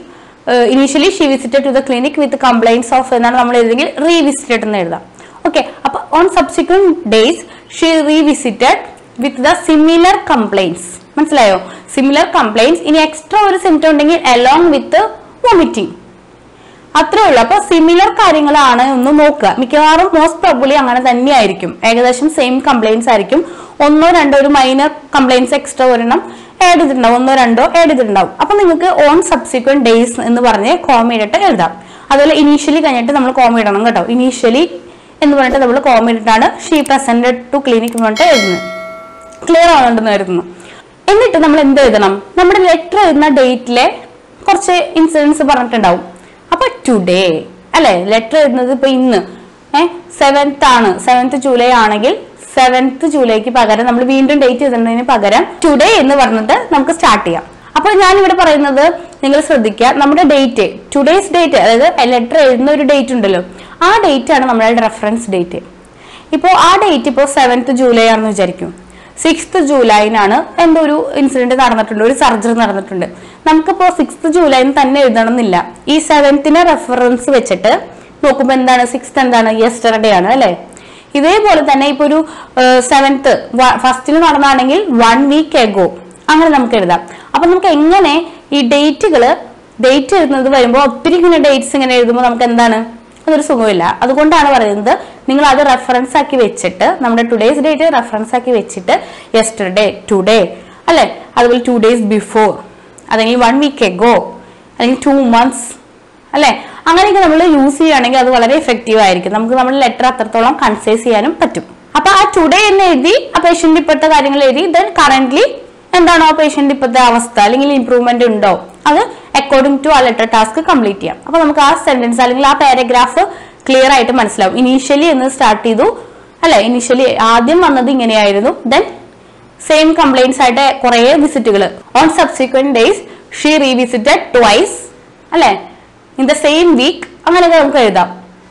initially she visited to the clinic with complaints of എന്നാണ് നമ്മൾ എഴുതെങ്കിൽ റീവിസിറ്റഡ് എന്ന് എഴുതാം ഓക്കെ അപ്പൊ on subsequent days she revisited with the similar complaints മനസ്സിലായോ സിമിലർ കംപ്ലൈൻസ് ഇനി എക്സ്ട്രാ ഒരു സിംറ്റം ഉണ്ടെങ്കിൽ അലോങ് വിത്ത് വോമിറ്റിംഗ് അത്രേ ഉള്ളൂ അപ്പൊ സിമിലർ കാര്യങ്ങളാണ് ഒന്ന് നോക്കുക മിക്കവാറും മോസ്റ്റ് പ്രോബബ്ലി അങ്ങനെ തന്നെയായിരിക്കും ഏകദേശം സെയിം കംപ്ലൈൻസ് ആയിരിക്കും ഒന്നോ രണ്ടോ ഒരു മൈനർ കംപ്ലൈൻസ് എക്സ്ട്രാ ഒരെണ്ണം ആഡ് ചെയ്തിട്ടുണ്ടാവും ഒന്നോ രണ്ടോ ആഡ് ചെയ്തിട്ടുണ്ടാവും അപ്പൊ നിങ്ങൾക്ക് ഓൺ സബ്സിക്വന്റ് ഡേയ്സ് എന്ന് പറഞ്ഞ് കോമ ഇട്ടിട്ട് എഴുതാം അതുപോലെ ഇനീഷ്യലി കഴിഞ്ഞിട്ട് നമ്മൾ കോമ ഇടണം കേട്ടോ ഇനീഷ്യലി എന്ന് പറഞ്ഞിട്ട് നമ്മൾ കോമ ഇട്ടിട്ടാണ് ഷീ പ്രസന്റഡ് ടു ക്ലിനിക് എന്ന് പറഞ്ഞിട്ട് എഴുതുന്നത് ക്ലിയർ ആവുന്നുണ്ടെന്ന് കരുതുന്നു എന്നിട്ട് നമ്മൾ എന്ത് എഴുതണം നമ്മുടെ ലെറ്റർ എഴുതുന്ന ഡേറ്റിലെ കുറച്ച് ഇൻസിഡൻസ് പറഞ്ഞിട്ടുണ്ടാവും അപ്പൊ ടുഡേ അല്ലെ ലെറ്റർ എഴുതുന്നത് ഇപ്പൊ ഇന്ന് ഏഹ് സെവൻത്ത് ആണ് സെവൻത്ത് ജൂലൈ ആണെങ്കിൽ സെവൻത്ത് ജൂലൈക്ക് പകരം നമ്മൾ വീണ്ടും ഡേറ്റ് എഴുതുന്നതിന് പകരം ടുഡേ എന്ന് പറഞ്ഞിട്ട് നമുക്ക് സ്റ്റാർട്ട് ചെയ്യാം അപ്പൊ ഞാൻ ഇവിടെ പറയുന്നത് നിങ്ങൾ ശ്രദ്ധിക്കുക നമ്മുടെ ഡേറ്റ് ടുഡേസ് ഡേറ്റ് അതായത് ലെറ്റർ എഴുതുന്ന ഒരു ഡേറ്റ് ഉണ്ടല്ലോ ആ ഡേറ്റ് ആണ് നമ്മളുടെ റെഫറൻസ് ഡേറ്റ് ഇപ്പോൾ ആ ഡേറ്റ് ഇപ്പോൾ സെവൻത്ത് ജൂലൈ ആണെന്ന് വിചാരിക്കും സിക്സ്ത് ജൂലൈനാണ് എന്തോ ഒരു ഇൻസിഡന്റ് നടന്നിട്ടുണ്ട് ഒരു സർജറി നടന്നിട്ടുണ്ട് നമുക്കിപ്പോൾ സിക്സ്ത് ജൂലൈന് തന്നെ എഴുതണമെന്നില്ല ഈ സെവൻത്തിനെ റെഫറൻസ് വെച്ചിട്ട് നോക്കുമ്പോൾ എന്താണ് സിക്സ്ത് എന്താണ് യെസ്റ്റർഡേ ആണ് അല്ലെ ഇതേപോലെ തന്നെ ഇപ്പൊ ഒരു സെവൻത്ത് ഫസ്റ്റിന് നടന്നാണെങ്കിൽ വൺ വീക്ക് എഗോ അങ്ങനെ നമുക്ക് എഴുതാം അപ്പൊ നമുക്ക് എങ്ങനെ ഈ ഡേറ്റുകൾ ഡേറ്റ് എഴുതുന്നത് വരുമ്പോൾ ഒത്തിരി ഇങ്ങനെ ഡേറ്റ്സ് ഇങ്ങനെ എഴുതുമ്പോൾ നമുക്ക് എന്താണ് അതൊരു സുഖമില്ല അതുകൊണ്ടാണ് പറയുന്നത് നിങ്ങൾ അത് റെഫറൻസ് ആക്കി വെച്ചിട്ട് നമ്മുടെ ടുഡേസ് ഡേറ്റ് റെഫറൻസ് ആക്കി വെച്ചിട്ട് യെസ്റ്റർഡേ ടുഡേ അല്ലെ അതുപോലെ ടു ഡേയ്സ് ബിഫോർ അല്ലെങ്കിൽ വൺ വീക്ക് എഗോ അല്ലെങ്കിൽ ടു മന്ത്സ് അല്ലെ അങ്ങനെയൊക്കെ നമ്മൾ യൂസ് ചെയ്യുകയാണെങ്കിൽ അത് വളരെ എഫക്റ്റീവ് ആയിരിക്കും നമുക്ക് നമ്മുടെ ലെറ്റർ അത്രത്തോളം കൺസൈസ് ചെയ്യാനും പറ്റും അപ്പൊ ആ ടുഡേ എന്ന് എഴുതി ആ പേഷ്യന്റ് ഇപ്പോഴത്തെ കാര്യങ്ങൾ എഴുതി ദെൻ കറന്റ്ലി എന്താണോ ആ പേഷ്യന്റ് ഇപ്പോഴത്തെ അവസ്ഥ അല്ലെങ്കിൽ ഇംപ്രൂവ്മെന്റ് ഉണ്ടോ അത് അക്കോർഡിംഗ് ടു ആ ലെറ്റർ ടാസ്ക് കംപ്ലീറ്റ് ചെയ്യാം അപ്പൊ നമുക്ക് ആ സെന്റൻസ് അല്ലെങ്കിൽ ആ പാരഗ്രാഫ് ക്ലിയർ ആയിട്ട് മനസ്സിലാവും ഇനീഷ്യലി എന്ന് സ്റ്റാർട്ട് ചെയ്തു അല്ലെ ഇനീഷ്യലി ആദ്യം വന്നത് ഇങ്ങനെയായിരുന്നു ദെൻ സെയിം കംപ്ലൈൻസ് ആയിട്ട് കുറെ വിസിറ്റുകൾ on subsequent days she revisited twice അല്ലെ ഇൻ ദ സെയിം വീക്ക് അങ്ങനെയൊക്കെ നമുക്ക് എഴുതാം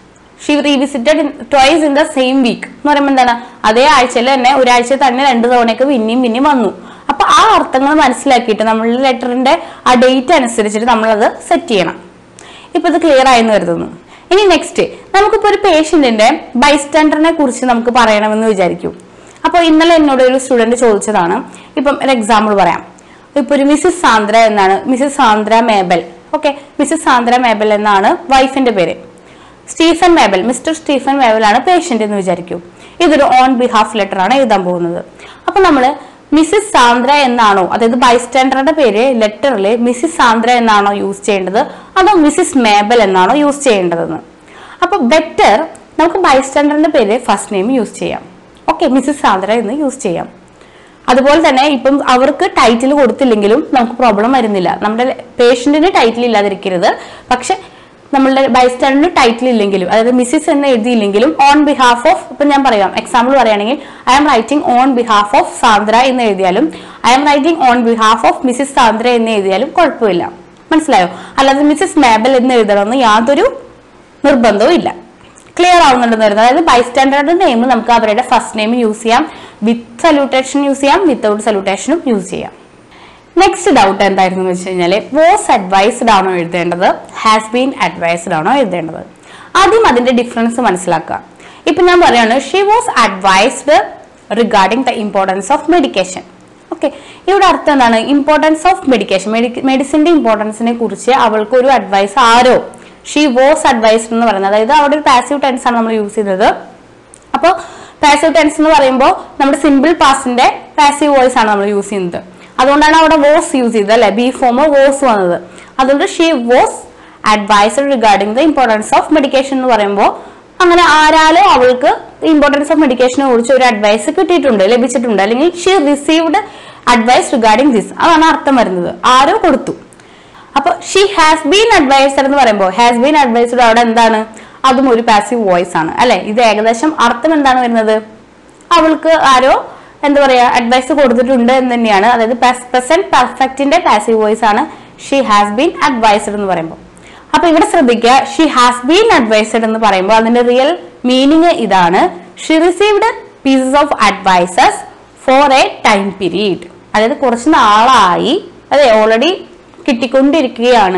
she revisited twice in the same week എന്ന് പറയുമ്പോൾ എന്താണ് അതേ ആഴ്ചയിൽ തന്നെ ഒരാഴ്ച തന്നെ രണ്ട് തവണയൊക്കെ പിന്നെയും പിന്നെയും വന്നു അപ്പൊ ആ അർത്ഥങ്ങൾ മനസ്സിലാക്കിയിട്ട് നമ്മളുടെ ലെറ്ററിന്റെ ആ ഡേറ്റ് അനുസരിച്ചിട്ട് നമ്മളത് സെറ്റ് ചെയ്യണം ഇപ്പൊ ഇത് ക്ലിയർ ആയെന്ന് കരുതുന്നു ഇനി നെക്സ്റ്റ് നമുക്കിപ്പോ ഒരു പേഷ്യന്റിന്റെ ബൈസ്റ്റാൻഡറിനെ കുറിച്ച് നമുക്ക് പറയണമെന്ന് വിചാരിക്കും അപ്പൊ ഇന്നലെ എന്നോട് ഒരു സ്റ്റുഡന്റ് ചോദിച്ചതാണ് ഇപ്പം ഒരു എക്സാമ്പിൾ പറയാം ഇപ്പൊ ഒരു മിസ്സിസ് സാന്ദ്ര എന്നാണ് missus Sandra Mabel okay missus Sandra Mabel എന്നാണ് വൈഫിന്റെ പേര് Stephen Mabel mister Stephen Mabel ആണ് പേഷ്യന്റ് എന്ന് വിചാരിക്കൂ ഇതൊരു ഓൺ ബിഹാഫ് ലെറ്റർ ആണ് എഴുതാൻ പോകുന്നത് അപ്പൊ നമ്മള് മിസ്സിസ് സാന്ദ്ര എന്നാണോ അതായത് ബൈസ്റ്റാൻഡറുടെ പേര് ലെറ്ററിൽ മിസ്സിസ് സാന്ദ്ര എന്നാണോ യൂസ് ചെയ്യേണ്ടത് അതോ മിസ്സിസ് മേബൽ എന്നാണോ യൂസ് ചെയ്യേണ്ടതെന്ന് അപ്പൊ ബെറ്റർ നമുക്ക് ബൈസ്റ്റാൻഡറിന്റെ പേര് ഫസ്റ്റ് നെയിം യൂസ് ചെയ്യാം ഓക്കെ മിസ്സിസ് സാന്ദ്ര എന്ന് യൂസ് ചെയ്യാം അതുപോലെ തന്നെ ഇപ്പം അവർക്ക് ടൈറ്റിൽ കൊടുത്തില്ലെങ്കിലും നമുക്ക് പ്രോബ്ലം വരുന്നില്ല നമ്മുടെ പേഷ്യന്റിന് ടൈറ്റിൽ ഇല്ലാതിരിക്കരുത് പക്ഷെ നമ്മളുടെ ബൈസ്റ്റാൻഡറിന് ടൈറ്റിൽ ഇല്ലെങ്കിലും അതായത് മിസ്സിസ് എന്ന് എഴുതിയില്ലെങ്കിലും ഓൺ ബിഹാഫ് ഓഫ് ഇപ്പൊ ഞാൻ പറയാം എക്സാമ്പിൾ പറയുകയാണെങ്കിൽ I am writing on behalf of Sandra എന്ന് എഴുതിയാലും I am writing on behalf of missus Sandra എന്ന് എഴുതിയാലും കുഴപ്പമില്ല മനസ്സിലായോ അല്ലാതെ മിസ്സിസ് മേബൽ എന്ന് എഴുതണമെന്ന് യാതൊരു നിർബന്ധവും ഇല്ല ക്ലിയർ ആവുന്നുണ്ടെന്ന് വരുന്നത് അതായത് ബൈസ്റ്റാൻഡറുടെ നെയിം നമുക്ക് അവരുടെ ഫസ്റ്റ് നെയിം യൂസ് ചെയ്യാം വിത്ത് സല്യൂട്ടേഷൻ യൂസ് ചെയ്യാം വിത്തൗട്ട് സല്യൂട്ടേഷനും യൂസ് ചെയ്യാം നെക്സ്റ്റ് ഡൗട്ട് എന്തായിരുന്നു വെച്ച് കഴിഞ്ഞാൽ വാസ് അഡ്വൈസ്ഡ് ആണോ എഴുതേണ്ടത് ഹാസ് ബീൻ അഡ്വൈസ്ഡ് ആണോ എഴുതേണ്ടത് ആദ്യം അതിന്റെ ഡിഫറൻസ് മനസ്സിലാക്കുക ഇപ്പൊ ഞാൻ പറയാണ് she was advised regarding the importance of medication okay ഇവിടെ അർത്ഥം എന്താണ് ഇമ്പോർട്ടൻസ് ഓഫ് മെഡിക്കേഷൻ മെഡിസിന്റെ ഇമ്പോർട്ടൻസിനെ കുറിച്ച് അവൾക്ക് ഒരു അഡ്വൈസ് ആരോ ഷീ വാസ് അഡ്വൈസ്ഡ് എന്ന് പറയുന്നത് അതായത് അവിടെ ഒരു പാസീവ് ടെൻസ് ആണ് നമ്മൾ യൂസ് ചെയ്തത് അപ്പോൾ പാസീവ് ടെൻസ് എന്ന് പറയുമ്പോൾ നമ്മുടെ സിമ്പിൾ പാസിന്റെ പാസീവ് വോയിസ് ആണ് നമ്മൾ യൂസ് ചെയ്യുന്നത് അതുകൊണ്ടാണ് അവിടെ വോസ് യൂസ് ചെയ്തത് അല്ലെ ബി ഫോം വോസ് വന്നത് അതുകൊണ്ട് she was advised regarding the importance of medication എന്ന് പറയുമ്പോൾ അങ്ങനെ ആരാലോ അവൾക്ക് ഇമ്പോർട്ടൻസ് ഓഫ് മെഡിക്കേഷനെ കുറിച്ച് ഒരു അഡ്വൈസ് കിട്ടിയിട്ടുണ്ട് ലഭിച്ചിട്ടുണ്ട് അല്ലെങ്കിൽ she received advice regarding this അതാണ് അർത്ഥം വരുന്നത് ആരോ കൊടുത്തു അപ്പൊ ഷീ ഹാസ് ബീൻ അഡ്വൈസർ എന്ന് പറയുമ്പോൾ ഹാസ് ബീൻ അഡ്വൈസ്ഡ് അവിടെ എന്താണ് അതും ഒരു പാസീവ് വോയിസ് ആണ് അല്ലെ ഇത് ഏകദേശം അർത്ഥം എന്താണ് വരുന്നത് അവൾക്ക് ആരോ എന്താ പറയാ അഡ്വൈസ് കൊടുത്തിട്ടുണ്ട് എന്ന് തന്നെയാണ് അതായത് പ്രസന്റ് പെർഫെക്റ്റിന്റെ പാസീവ് വോയിസ് ആണ് ഷീ ഹാസ് ബീൻ അഡ്വൈസ്ഡ് എന്ന് പറയുമ്പോൾ അപ്പൊ ഇവിടെ ശ്രദ്ധിക്കുക ഷീ ഹാസ് ബീൻ അഡ്വൈസ്ഡ് എന്ന് പറയുമ്പോൾ അതിന്റെ റിയൽ മീനിങ് ഇതാണ് she received pieces of advices for a time period അതായത് കുറച്ച് നാളായി അതെ ഓൾറെഡി കിട്ടിക്കൊണ്ടിരിക്കുകയാണ്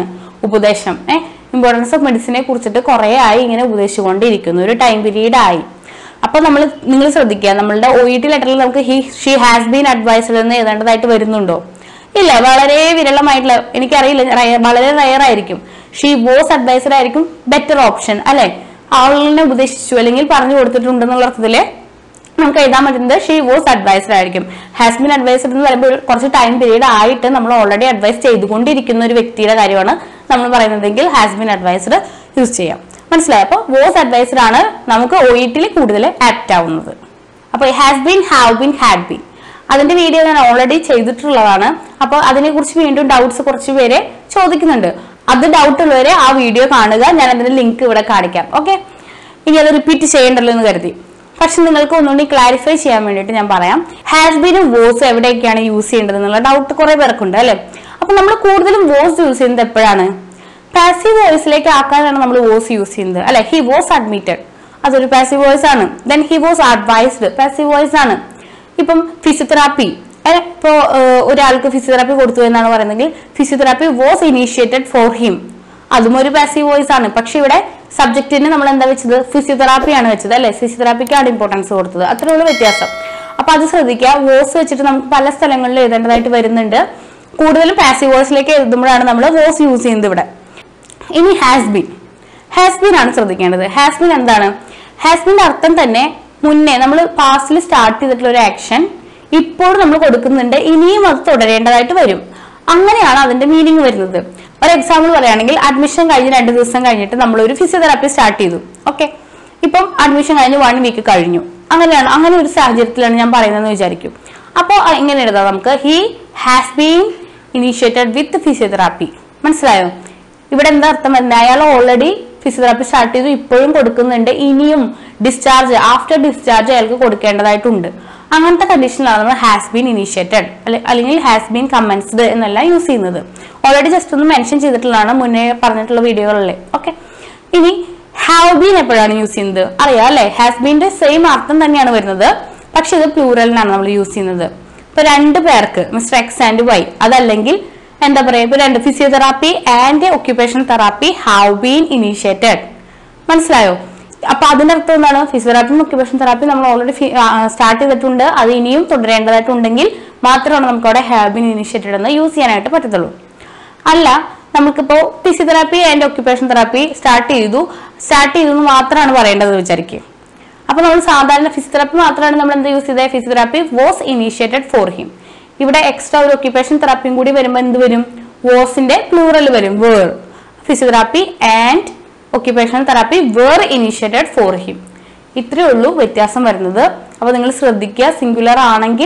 ഉപദേശം ഏഹ് ഇമ്പോർട്ടൻസ് ഓഫ് മെഡിസിനെ കുറിച്ചിട്ട് കുറേ ആയി ഇങ്ങനെ ഉപദേശിച്ചുകൊണ്ടിരിക്കുന്നു ഒരു ടൈം പീരീഡ് ആയി അപ്പൊ നമ്മൾ നിങ്ങൾ ശ്രദ്ധിക്കുക നമ്മളുടെ ഒ ഇ ടി ലെറ്ററിൽ നമുക്ക് he she has been advised എന്ന് എഴുതേണ്ടതായിട്ട് വരുന്നുണ്ടോ ഇല്ല വളരെ വിരളമായിട്ടുള്ള എനിക്കറിയില്ല റയ- വളരെ റയർ ആയിരിക്കും ഷീ വോസ് അഡ്വൈസർ ആയിരിക്കും ബെറ്റർ ഓപ്ഷൻ അല്ലെ ആളുകളെ ഉപദേശിച്ചു അല്ലെങ്കിൽ പറഞ്ഞു കൊടുത്തിട്ടുണ്ടെന്നുള്ള അർത്ഥത്തില് നമുക്ക് എഴുതാൻ പറ്റുന്നത് ഷീ വോസ് അഡ്വൈസർ ആയിരിക്കും ഹാസ് ബിൻ അഡ്വൈസർ എന്ന് പറയുമ്പോൾ ഒരു കുറച്ച് ടൈം പീരീഡ് ആയിട്ട് നമ്മൾ ഓൾറെഡി അഡ്വൈസ് ചെയ്തുകൊണ്ടിരിക്കുന്ന ഒരു വ്യക്തിയുടെ കാര്യമാണ് നമ്മൾ പറയുന്നതെങ്കിൽ ഹാസ് ബിൻ അഡ്വൈസർ യൂസ് ചെയ്യാം മനസ്സിലായി അപ്പോൾ വോസ് അഡ്വൈസർ ആണ് നമുക്ക് ഒ ഇ ടിയിൽ കൂടുതൽ ആപ്റ്റ് ആവുന്നത് അപ്പോൾ has been have been had been അതിന്റെ വീഡിയോ ഞാൻ ഓൾറെഡി ചെയ്തിട്ടുള്ളതാണ് അപ്പോൾ അതിനെക്കുറിച്ച് വീണ്ടും ഡൗട്ട്സ് കുറച്ച് പേര് ചോദിക്കുന്നുണ്ട് അത് ഡൗട്ട് ഉള്ളവരെ ആ വീഡിയോ കാണുക ഞാൻ അതിന്റെ ലിങ്ക് ഇവിടെ കാണിക്കാം ഓക്കെ ഇനി അത് റിപ്പീറ്റ് ചെയ്യണ്ടല്ലോ എന്ന് കരുതി പക്ഷെ നിങ്ങൾക്ക് ഒന്നുകൂടി ക്ലാരിഫൈ ചെയ്യാൻ വേണ്ടിയിട്ട് ഞാൻ പറയാം ഹാസ് ബീനും വോസ് എവിടെയൊക്കെയാണ് യൂസ് ചെയ്യേണ്ടത് എന്നുള്ള ഡൗട്ട് കുറെ പേർക്കുണ്ട് അല്ലെ അപ്പൊ നമ്മൾ കൂടുതലും വോസ് യൂസ് ചെയ്യുന്നത് എപ്പോഴാണ് പാസീവ് വോയിസിലേക്ക് ആക്കാനാണ് നമ്മൾ വോസ് യൂസ് ചെയ്യുന്നത് അല്ലെ ഹി വോസ് അഡ്മിറ്റഡ് അതൊരു പാസീവ് വോയിസ് ആണ് then he was advised passive voice ആണ് ഇപ്പം ഫിസിയോതെറാപ്പി ഇപ്പോ ഒരാൾക്ക് ഫിസിയോതെറാപ്പി കൊടുത്തു എന്നാണ് പറയുന്നതെങ്കിൽ physiotherapy was initiated for him അതും ഒരു പാസീവ് വോയിസ് ആണ് പക്ഷെ ഇവിടെ സബ്ജക്റ്റിന് നമ്മൾ എന്താ വെച്ചത് ഫിസിയോതെറാപ്പിയാണ് വെച്ചത് അല്ലെ ഫിസിയോതെറാപ്പിക്കാണ് ഇമ്പോർട്ടൻസ് കൊടുത്തത് അത്രയുള്ള വ്യത്യാസം അപ്പൊ അത് ശ്രദ്ധിക്കുക വോസ് വെച്ചിട്ട് നമുക്ക് പല സ്ഥലങ്ങളിൽ എഴുതേണ്ടതായിട്ട് വരുന്നുണ്ട് കൂടുതലും പാസീവ് വോയിസിലേക്ക് എഴുതുമ്പോഴാണ് നമ്മൾ വോസ് യൂസ് ചെയ്യുന്നത് ഇവിടെ ഇനി ഹാസ് ബീൻ ഹാസ് ബീൻ ആണ് ശ്രദ്ധിക്കേണ്ടത് ഹാസ് ബീൻ എന്താണ് ഹാസ് ബീൻ്റെ അർത്ഥം തന്നെ മുന്നേ നമ്മൾ പാസ്റ്റിൽ സ്റ്റാർട്ട് ചെയ്തിട്ടുള്ള ഒരു ആക്ഷൻ ഇപ്പോൾ നമ്മൾ കൊടുക്കുന്നുണ്ട് ഇനിയും അത് തുടരേണ്ടതായിട്ട് വരും അങ്ങനെയാണ് അതിന്റെ മീനിങ് വരുന്നത് ഒരു എക്സാമ്പിൾ പറയുകയാണെങ്കിൽ അഡ്മിഷൻ കഴിഞ്ഞ് രണ്ട് ദിവസം കഴിഞ്ഞിട്ട് നമ്മൾ ഒരു ഫിസിയോതെറാപ്പി സ്റ്റാർട്ട് ചെയ്തു ഓക്കെ ഇപ്പം അഡ്മിഷൻ കഴിഞ്ഞ് വൺ വീക്ക് കഴിഞ്ഞു അങ്ങനെയാണ് അങ്ങനെ ഒരു സാഹചര്യത്തിലാണ് ഞാൻ പറയുന്നതെന്ന് വിചാരിക്കും അപ്പോൾ ഇങ്ങനെ എഴുതാം നമുക്ക് he has been initiated with physiotherapy മനസ്സിലായോ ഇവിടെ എന്താ അർത്ഥം വരുന്നത് അയാൾ ഓൾറെഡി ഫിസിയോതെറാപ്പി സ്റ്റാർട്ട് ചെയ്തു ഇപ്പോഴും കൊടുക്കുന്നുണ്ട് ഇനിയും ഡിസ്ചാർജ് ആഫ്റ്റർ ഡിസ്ചാർജ് അയാൾക്ക് കൊടുക്കേണ്ടതായിട്ടുണ്ട് അങ്ങനത്തെ കണ്ടീഷനിലാണ് നമ്മൾ ഹാസ് ബീൻ ഇനീഷ്യേറ്റഡ് അല്ലെങ്കിൽ ഹാസ് ബീൻ കമൻസ്ഡ് എന്നെല്ലാം യൂസ് ചെയ്യുന്നത് ഓൾറെഡി ജസ്റ്റ് ഒന്ന് മെൻഷൻ ചെയ്തിട്ടുള്ളതാണ് മുന്നേ പറഞ്ഞിട്ടുള്ള വീഡിയോകളിലെ ഓക്കെ ഇനി ഹാവ് ബീൻ എപ്പോഴാണ് യൂസ് ചെയ്യുന്നത് അറിയാം അല്ലെ ഹാസ് ബീന്റെ സെയിം അർത്ഥം തന്നെയാണ് വരുന്നത് പക്ഷെ ഇത് പ്ലൂറലിനാണ് നമ്മൾ യൂസ് ചെയ്യുന്നത് ഇപ്പൊ രണ്ട് പേർക്ക് മിസ്റ്റർ എക്സ് ആൻഡ് വൈ അതല്ലെങ്കിൽ എന്താ പറയാ ഇപ്പൊ രണ്ട് physiotherapy and occupational therapy have been initiated മനസ്സിലായോ അപ്പൊ അതിന്റെ അർത്ഥം എന്താണ് ഫിസിയോതെറാപ്പി ഒക്യുപേഷൻ തെറാപ്പി നമ്മൾ ഓൾറെഡി സ്റ്റാർട്ട് ചെയ്തിട്ടുണ്ട് അത് ഇനിയും തുടരേണ്ടതായിട്ടുണ്ടെങ്കിൽ മാത്രമാണ് നമുക്ക് അവിടെ ഹാവ് ബീൻ ഇനീഷ്യേറ്റഡ് എന്ന് യൂസ് ചെയ്യാനായിട്ട് പറ്റത്തുള്ളൂ അല്ല നമുക്കിപ്പോ physiotherapy and occupation therapy start ചെയ്തു സ്റ്റാർട്ട് ചെയ്തു എന്ന് മാത്രമാണ് പറയേണ്ടത് വിചാരിക്കുക അപ്പൊ നമ്മൾ സാധാരണ ഫിസിയോതെറാപ്പി മാത്രമാണ് നമ്മൾ എന്ത് യൂസ് ചെയ്തത് physiotherapy was initiated for him ഇവിടെ എക്സ്ട്രാ ഒരു ഒക്യുപേഷൻ തെറാപ്പിയും കൂടി വരുമ്പോൾ എന്ത് വരും വോസിന്റെ പ്ലൂറൽ വരും were physiotherapy and occupational therapy were initiated for him ഇത്രയേ ഉള്ളൂ വ്യത്യാസം വരുന്നത് അപ്പോൾ നിങ്ങൾ ശ്രദ്ധിക്കുക സിംഗുലർ ആണെങ്കിൽ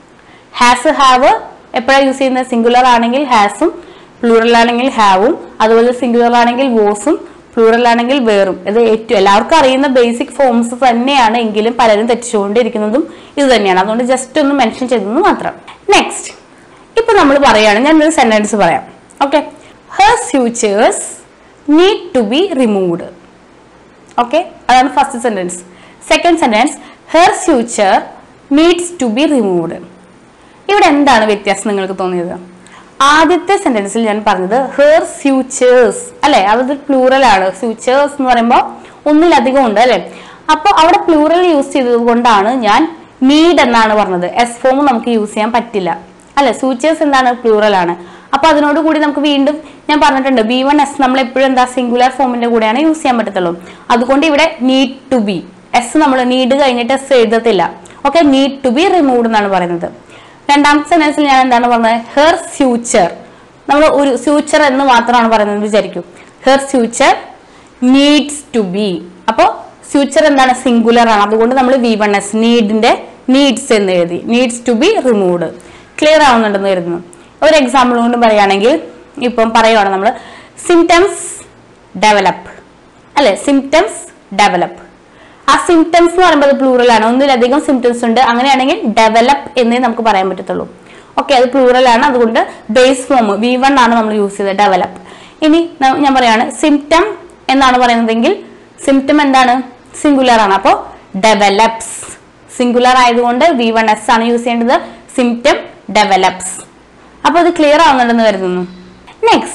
ഹാസ് ഹാവ് എപ്പോഴാണ് യൂസ് ചെയ്യുന്നത് സിംഗുലർ ആണെങ്കിൽ ഹാസും പ്ലൂറൽ ആണെങ്കിൽ ഹാവും അതുപോലെ സിംഗുലർ ആണെങ്കിൽ വോസും പ്ലൂറൽ ആണെങ്കിൽ വേറും ഇത് ഏറ്റവും എല്ലാവർക്കും അറിയുന്ന ബേസിക് ഫോംസ് തന്നെയാണ് എങ്കിലും പലരും തെറ്റിച്ചുകൊണ്ടിരിക്കുന്നതും ഇത് തന്നെയാണ് അതുകൊണ്ട് ജസ്റ്റ് ഒന്ന് മെൻഷൻ ചെയ്തെന്ന് മാത്രം നെക്സ്റ്റ് ഇപ്പൊ നമ്മൾ പറയാണ് ഞാൻ ഒരു സെന്റൻസ് പറയാം okay her futures need to be removed okay അതാണ് first sentence second sentence her future needs to be removed ഇവിടെ എന്താണ് വ്യത്യാസം നിങ്ങൾക്ക് തോന്നിയത് ആദ്യത്തെ സെന്റൻസിൽ ഞാൻ പറഞ്ഞത് ഹെർ ഫ്യൂച്ചേഴ്സ് അല്ലെ അത് പ്ലൂറൽ ആണ് ഫ്യൂച്ചേഴ്സ് എന്ന് പറയുമ്പോൾ ഒന്നിലധികം ഉണ്ട് അല്ലെ അപ്പോൾ അവിടെ പ്ലൂറൽ യൂസ് ചെയ്തത് കൊണ്ടാണ് ഞാൻ നീഡ് എന്നാണ് പറഞ്ഞത് എസ് ഫോം നമുക്ക് യൂസ് ചെയ്യാൻ പറ്റില്ല അല്ലെ ഫ്യൂച്ചേഴ്സ് എന്താണ് പ്ലൂറൽ ആണ് അപ്പൊ അതിനോട് കൂടി നമുക്ക് വീണ്ടും ഞാൻ പറഞ്ഞിട്ടുണ്ട് ബി വൺ എസ് നമ്മൾ എപ്പോഴും എന്താ സിംഗുലർ ഫോമിന്റെ കൂടെയാണ് യൂസ് ചെയ്യാൻ പറ്റത്തുള്ളൂ അതുകൊണ്ട് ഇവിടെ നീഡ് ടു ബി എസ് നമ്മൾ നീഡ് കഴിഞ്ഞിട്ട് എസ് എഴുതത്തില്ല okay need to be removed എന്നാണ് പറയുന്നത് രണ്ടാമത്തെ സെന്റൻസിൽ ഞാൻ എന്താണ് പറഞ്ഞത് ഹെർ ഫ്യൂച്ചർ നമ്മൾ ഒരു ഫ്യൂച്ചർ എന്ന് മാത്രമാണ് പറയുന്നത് വിചാരിക്കും her future needs to be അപ്പോൾ ഫ്യൂച്ചർ എന്താണ് സിംഗുലർ ആണ് അതുകൊണ്ട് നമ്മൾ വി വൺ എസ് നീഡിന്റെ നീഡ്സ് എന്ന് എഴുതി needs to be removed clear ആവുന്നുണ്ടെന്ന് കരുതുന്നു ഒരു എക്സാമ്പിൾ കൊണ്ട് പറയുകയാണെങ്കിൽ ഇപ്പം പറയുവാണ് നമ്മൾ സിംറ്റംസ് ഡെവലപ്പ് അല്ലെ സിംറ്റംസ് ഡെവലപ്പ് ആ സിംറ്റംസ് എന്ന് പറയുമ്പോൾ പ്ലൂറൽ ആണ് ഒന്നിലധികം സിംറ്റംസ് ഉണ്ട് അങ്ങനെയാണെങ്കിൽ ഡെവലപ്പ് എന്നേ നമുക്ക് പറയാൻ പറ്റത്തുള്ളൂ ഓക്കെ അത് പ്ലൂറൽ ആണ് അതുകൊണ്ട് ബേസ് ഫോം വി വൺ ആണ് നമ്മൾ യൂസ് ചെയ്തത് ഡെവലപ്പ് ഇനി ന- ഞാൻ പറയാണ് സിംറ്റം എന്നാണ് പറയുന്നതെങ്കിൽ സിംറ്റം എന്താണ് സിംഗുലർ ആണ് അപ്പോൾ ഡെവലപ്സ് സിംഗുലർ ആയതുകൊണ്ട് വി വൺ എസ് ആണ് യൂസ് ചെയ്യേണ്ടത് സിംറ്റം ഡെവലപ്സ് അപ്പോൾ ഇത് ക്ലിയർ ആവുന്നുണ്ടെന്ന് കരുതുന്നു നെക്സ്റ്റ്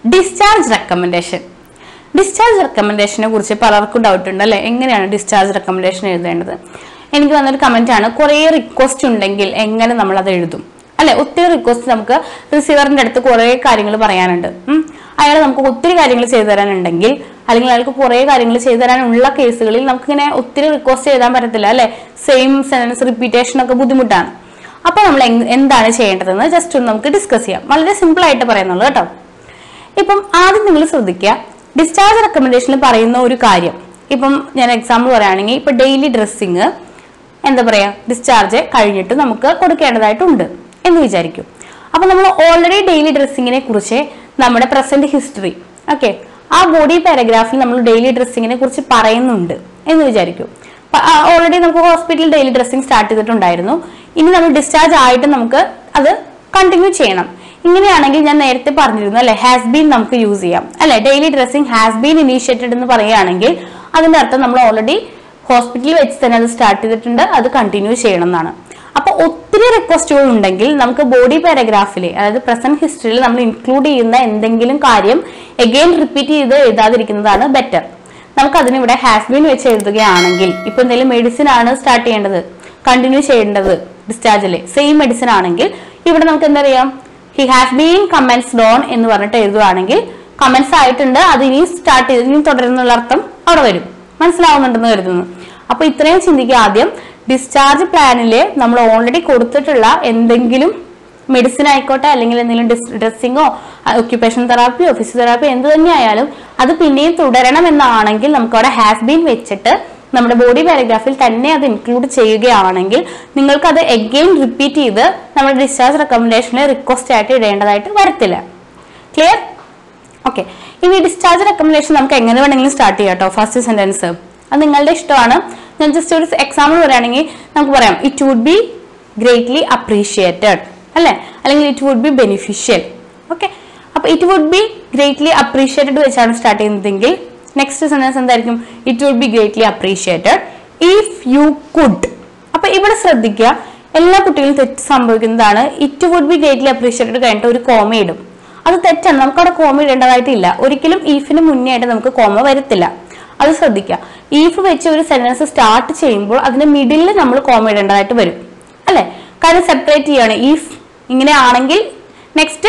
ഡിസ്ചാർജ് റെക്കമെൻഡേഷൻ ഡിസ്ചാർജ് റെക്കമെൻഡേഷനെ കുറിച്ച് പലർക്കും ഡൗട്ട് ഉണ്ട് അല്ലെ എങ്ങനെയാണ് ഡിസ്ചാർജ് റെക്കമെൻഡേഷൻ എഴുതേണ്ടത് എനിക്ക് വന്നൊരു കമന്റ് ആണ് കുറേ റിക്വസ്റ്റ് ഉണ്ടെങ്കിൽ എങ്ങനെ നമ്മൾ അത് എഴുതും അല്ലെ ഒത്തിരി റിക്വസ്റ്റ് നമുക്ക് റിസീവറിന്റെ അടുത്ത് കുറേ കാര്യങ്ങൾ പറയാനുണ്ട് ഉം. അയാൾ നമുക്ക് ഒത്തിരി കാര്യങ്ങൾ ചെയ്തു തരാനുണ്ടെങ്കിൽ അല്ലെങ്കിൽ അയാൾക്ക് കുറേ കാര്യങ്ങൾ ചെയ്തു തരാനുള്ള കേസുകളിൽ നമുക്കിങ്ങനെ ഒത്തിരി റിക്വസ്റ്റ് ചെയ്താൻ പറ്റത്തില്ല അല്ലെ സെയിം സെൻസ് റിപ്പീറ്റേഷൻ ഒക്കെ ബുദ്ധിമുട്ടാണ് അപ്പൊ നമ്മൾ എങ്- എന്താണ് ചെയ്യേണ്ടതെന്ന് ജസ്റ്റ് ഒന്ന് നമുക്ക് ഡിസ്കസ് ചെയ്യാം വളരെ സിമ്പിൾ ആയിട്ട് പറയുന്നുള്ളൂ കേട്ടോ ഇപ്പം ആദ്യം നിങ്ങൾ ശ്രദ്ധിക്കുക ഡിസ്ചാർജ് റെക്കമെൻഡേഷനിൽ പറയുന്ന ഒരു കാര്യം ഇപ്പം ഞാൻ എക്സാമ്പിൾ പറയുകയാണെങ്കിൽ ഇപ്പൊ ഡെയിലി ഡ്രസ്സിങ് എന്താ പറയാ ഡിസ്ചാർജ് കഴിഞ്ഞിട്ട് നമുക്ക് കൊടുക്കേണ്ടതായിട്ടുണ്ട് എന്ന് വിചാരിക്കും അപ്പൊ നമ്മൾ ഓൾറെഡി ഡെയിലി ഡ്രസ്സിങ്ങിനെ കുറിച്ച് നമ്മുടെ പ്രസന്റ് ഹിസ്റ്ററി ഓക്കെ ആ ബോഡി പാരഗ്രാഫിൽ നമ്മൾ ഡെയിലി ഡ്രസ്സിങ്ങിനെ കുറിച്ച് പറയുന്നുണ്ട് എന്ന് വിചാരിക്കും ഓൾറെഡി നമുക്ക് ഹോസ്പിറ്റലിൽ ഡെയിലി ഡ്രസ്സിങ് സ്റ്റാർട്ട് ചെയ്തിട്ടുണ്ടായിരുന്നു ഇനി നമ്മൾ ഡിസ്ചാർജ് ആയിട്ട് നമുക്ക് അത് കണ്ടിന്യൂ ചെയ്യണം ഇങ്ങനെയാണെങ്കിൽ ഞാൻ നേരത്തെ പറഞ്ഞിരുന്നു അല്ലെ ഹാസ് ബീൻ നമുക്ക് യൂസ് ചെയ്യാം അല്ലെ daily dressing has been initiated എന്ന് പറയുകയാണെങ്കിൽ അതിന്റെ അർത്ഥം നമ്മൾ ഓൾറെഡി ഹോസ്പിറ്റലിൽ വെച്ച് തന്നെ അത് സ്റ്റാർട്ട് ചെയ്തിട്ടുണ്ട് അത് കണ്ടിന്യൂ ചെയ്യണം എന്നാണ് അപ്പൊ ഒത്തിരി റിക്വസ്റ്റുകൾ ഉണ്ടെങ്കിൽ നമുക്ക് ബോഡി പാരഗ്രാഫിൽ അതായത് പ്രസന്റ് ഹിസ്റ്ററിയിൽ നമ്മൾ ഇൻക്ലൂഡ് ചെയ്യുന്ന എന്തെങ്കിലും കാര്യം എഗെയിൻ റിപ്പീറ്റ് ചെയ്ത് എഴുതാതിരിക്കുന്നതാണ് ബെറ്റർ നമുക്ക് അതിനിവിടെ ഹാസ് ബീൻ വെച്ച് എഴുതുകയാണെങ്കിൽ ഇപ്പൊ എന്തെങ്കിലും മെഡിസിൻ ആണ് സ്റ്റാർട്ട് ചെയ്യേണ്ടത് കണ്ടിന്യൂ ചെയ്യേണ്ടത് ഡിസ്ചാർജിൽ സെയിം മെഡിസിൻ ആണെങ്കിൽ ഇവിടെ നമുക്ക് എന്താ പറയാം he has been commenced on എന്ന് പറഞ്ഞിട്ട് എഴുതുകയാണെങ്കിൽ കമൻസ് ആയിട്ടുണ്ട് അത് ഇനി സ്റ്റാർട്ട് ചെയ്ത് ഇനി തുടരുന്നുള്ള അർത്ഥം അവിടെ വരും മനസ്സിലാവുന്നുണ്ടെന്ന് കരുതുന്നു അപ്പൊ ഇത്രയും ചിന്തിക്കുക ആദ്യം ഡിസ്ചാർജ് പ്ലാനില് നമ്മൾ ഓൾറെഡി കൊടുത്തിട്ടുള്ള എന്തെങ്കിലും മെഡിസിൻ ആയിക്കോട്ടെ അല്ലെങ്കിൽ എന്തെങ്കിലും ഡ്രസ്സിങ്ങോ ഒക്യുപ്പേഷൻ തെറാപ്പിയോ ഫിസിയോതെറാപ്പിയോ എന്ത് തന്നെ ആയാലും അത് പിന്നെയും തുടരണം എന്നാണെങ്കിൽ നമുക്ക് അവിടെ ഹാസ് ബീൻ വെച്ചിട്ട് നമ്മുടെ ബോഡി പാരഗ്രാഫിൽ തന്നെ അത് ഇൻക്ലൂഡ് ചെയ്യുകയാണെങ്കിൽ നിങ്ങൾക്ക് അത് എഗെയിൻ റിപ്പീറ്റ് ചെയ്ത് നമ്മുടെ ഡിസ്ചാർജ് റെക്കമെൻഡേഷനിൽ റിക്വസ്റ്റ് ആയിട്ട് ഇടേണ്ടതായിട്ട് വരത്തില്ല ക്ലിയർ ഓക്കെ ഇനി ഡിസ്ചാർജ് റെക്കമെൻഡേഷൻ നമുക്ക് എങ്ങനെ വേണമെങ്കിലും സ്റ്റാർട്ട് ചെയ്യാം കേട്ടോ ഫസ്റ്റ് സെന്റൻസ് അത് നിങ്ങളുടെ ഇഷ്ടമാണ് ഞാൻ ജസ്റ്റ് ഒരു എക്സാമ്പിൾ പറയുകയാണെങ്കിൽ നമുക്ക് പറയാം it would be greatly appreciated അല്ലെ അല്ലെങ്കിൽ it would be beneficial okay അപ്പൊ it would be greatly appreciated വെച്ചാണ് സ്റ്റാർട്ട് ചെയ്യുന്നതെങ്കിൽ നെക്സ്റ്റ് സെന്റൻസ് എന്തായിരിക്കും it would be greatly appreciated if you could അപ്പൊ ഇവിടെ ശ്രദ്ധിക്കുക എല്ലാ കുട്ടികളും തെറ്റ് സംഭവിക്കുന്നതാണ് it would be greatly appreciated കഴിഞ്ഞിട്ട് ഒരു കോമ ഇടും അത് തെറ്റാണ് നമുക്ക് അവിടെ കോമ ഇടേണ്ടതായിട്ടില്ല ഒരിക്കലും ഈഫിന് മുന്നേ ആയിട്ട് നമുക്ക് കോമ വരത്തില്ല അത് ശ്രദ്ധിക്കുക ഈഫ് വെച്ച് ഒരു സെന്റൻസ് സ്റ്റാർട്ട് ചെയ്യുമ്പോൾ അതിന്റെ മിഡിലിൽ നമ്മൾ കോമ ഇടേണ്ടതായിട്ട് വരും അല്ലെ കാര്യം സെപ്പറേറ്റ് ചെയ്യാണ് ഈഫ് ഇങ്ങനെ ആണെങ്കിൽ നെക്സ്റ്റ്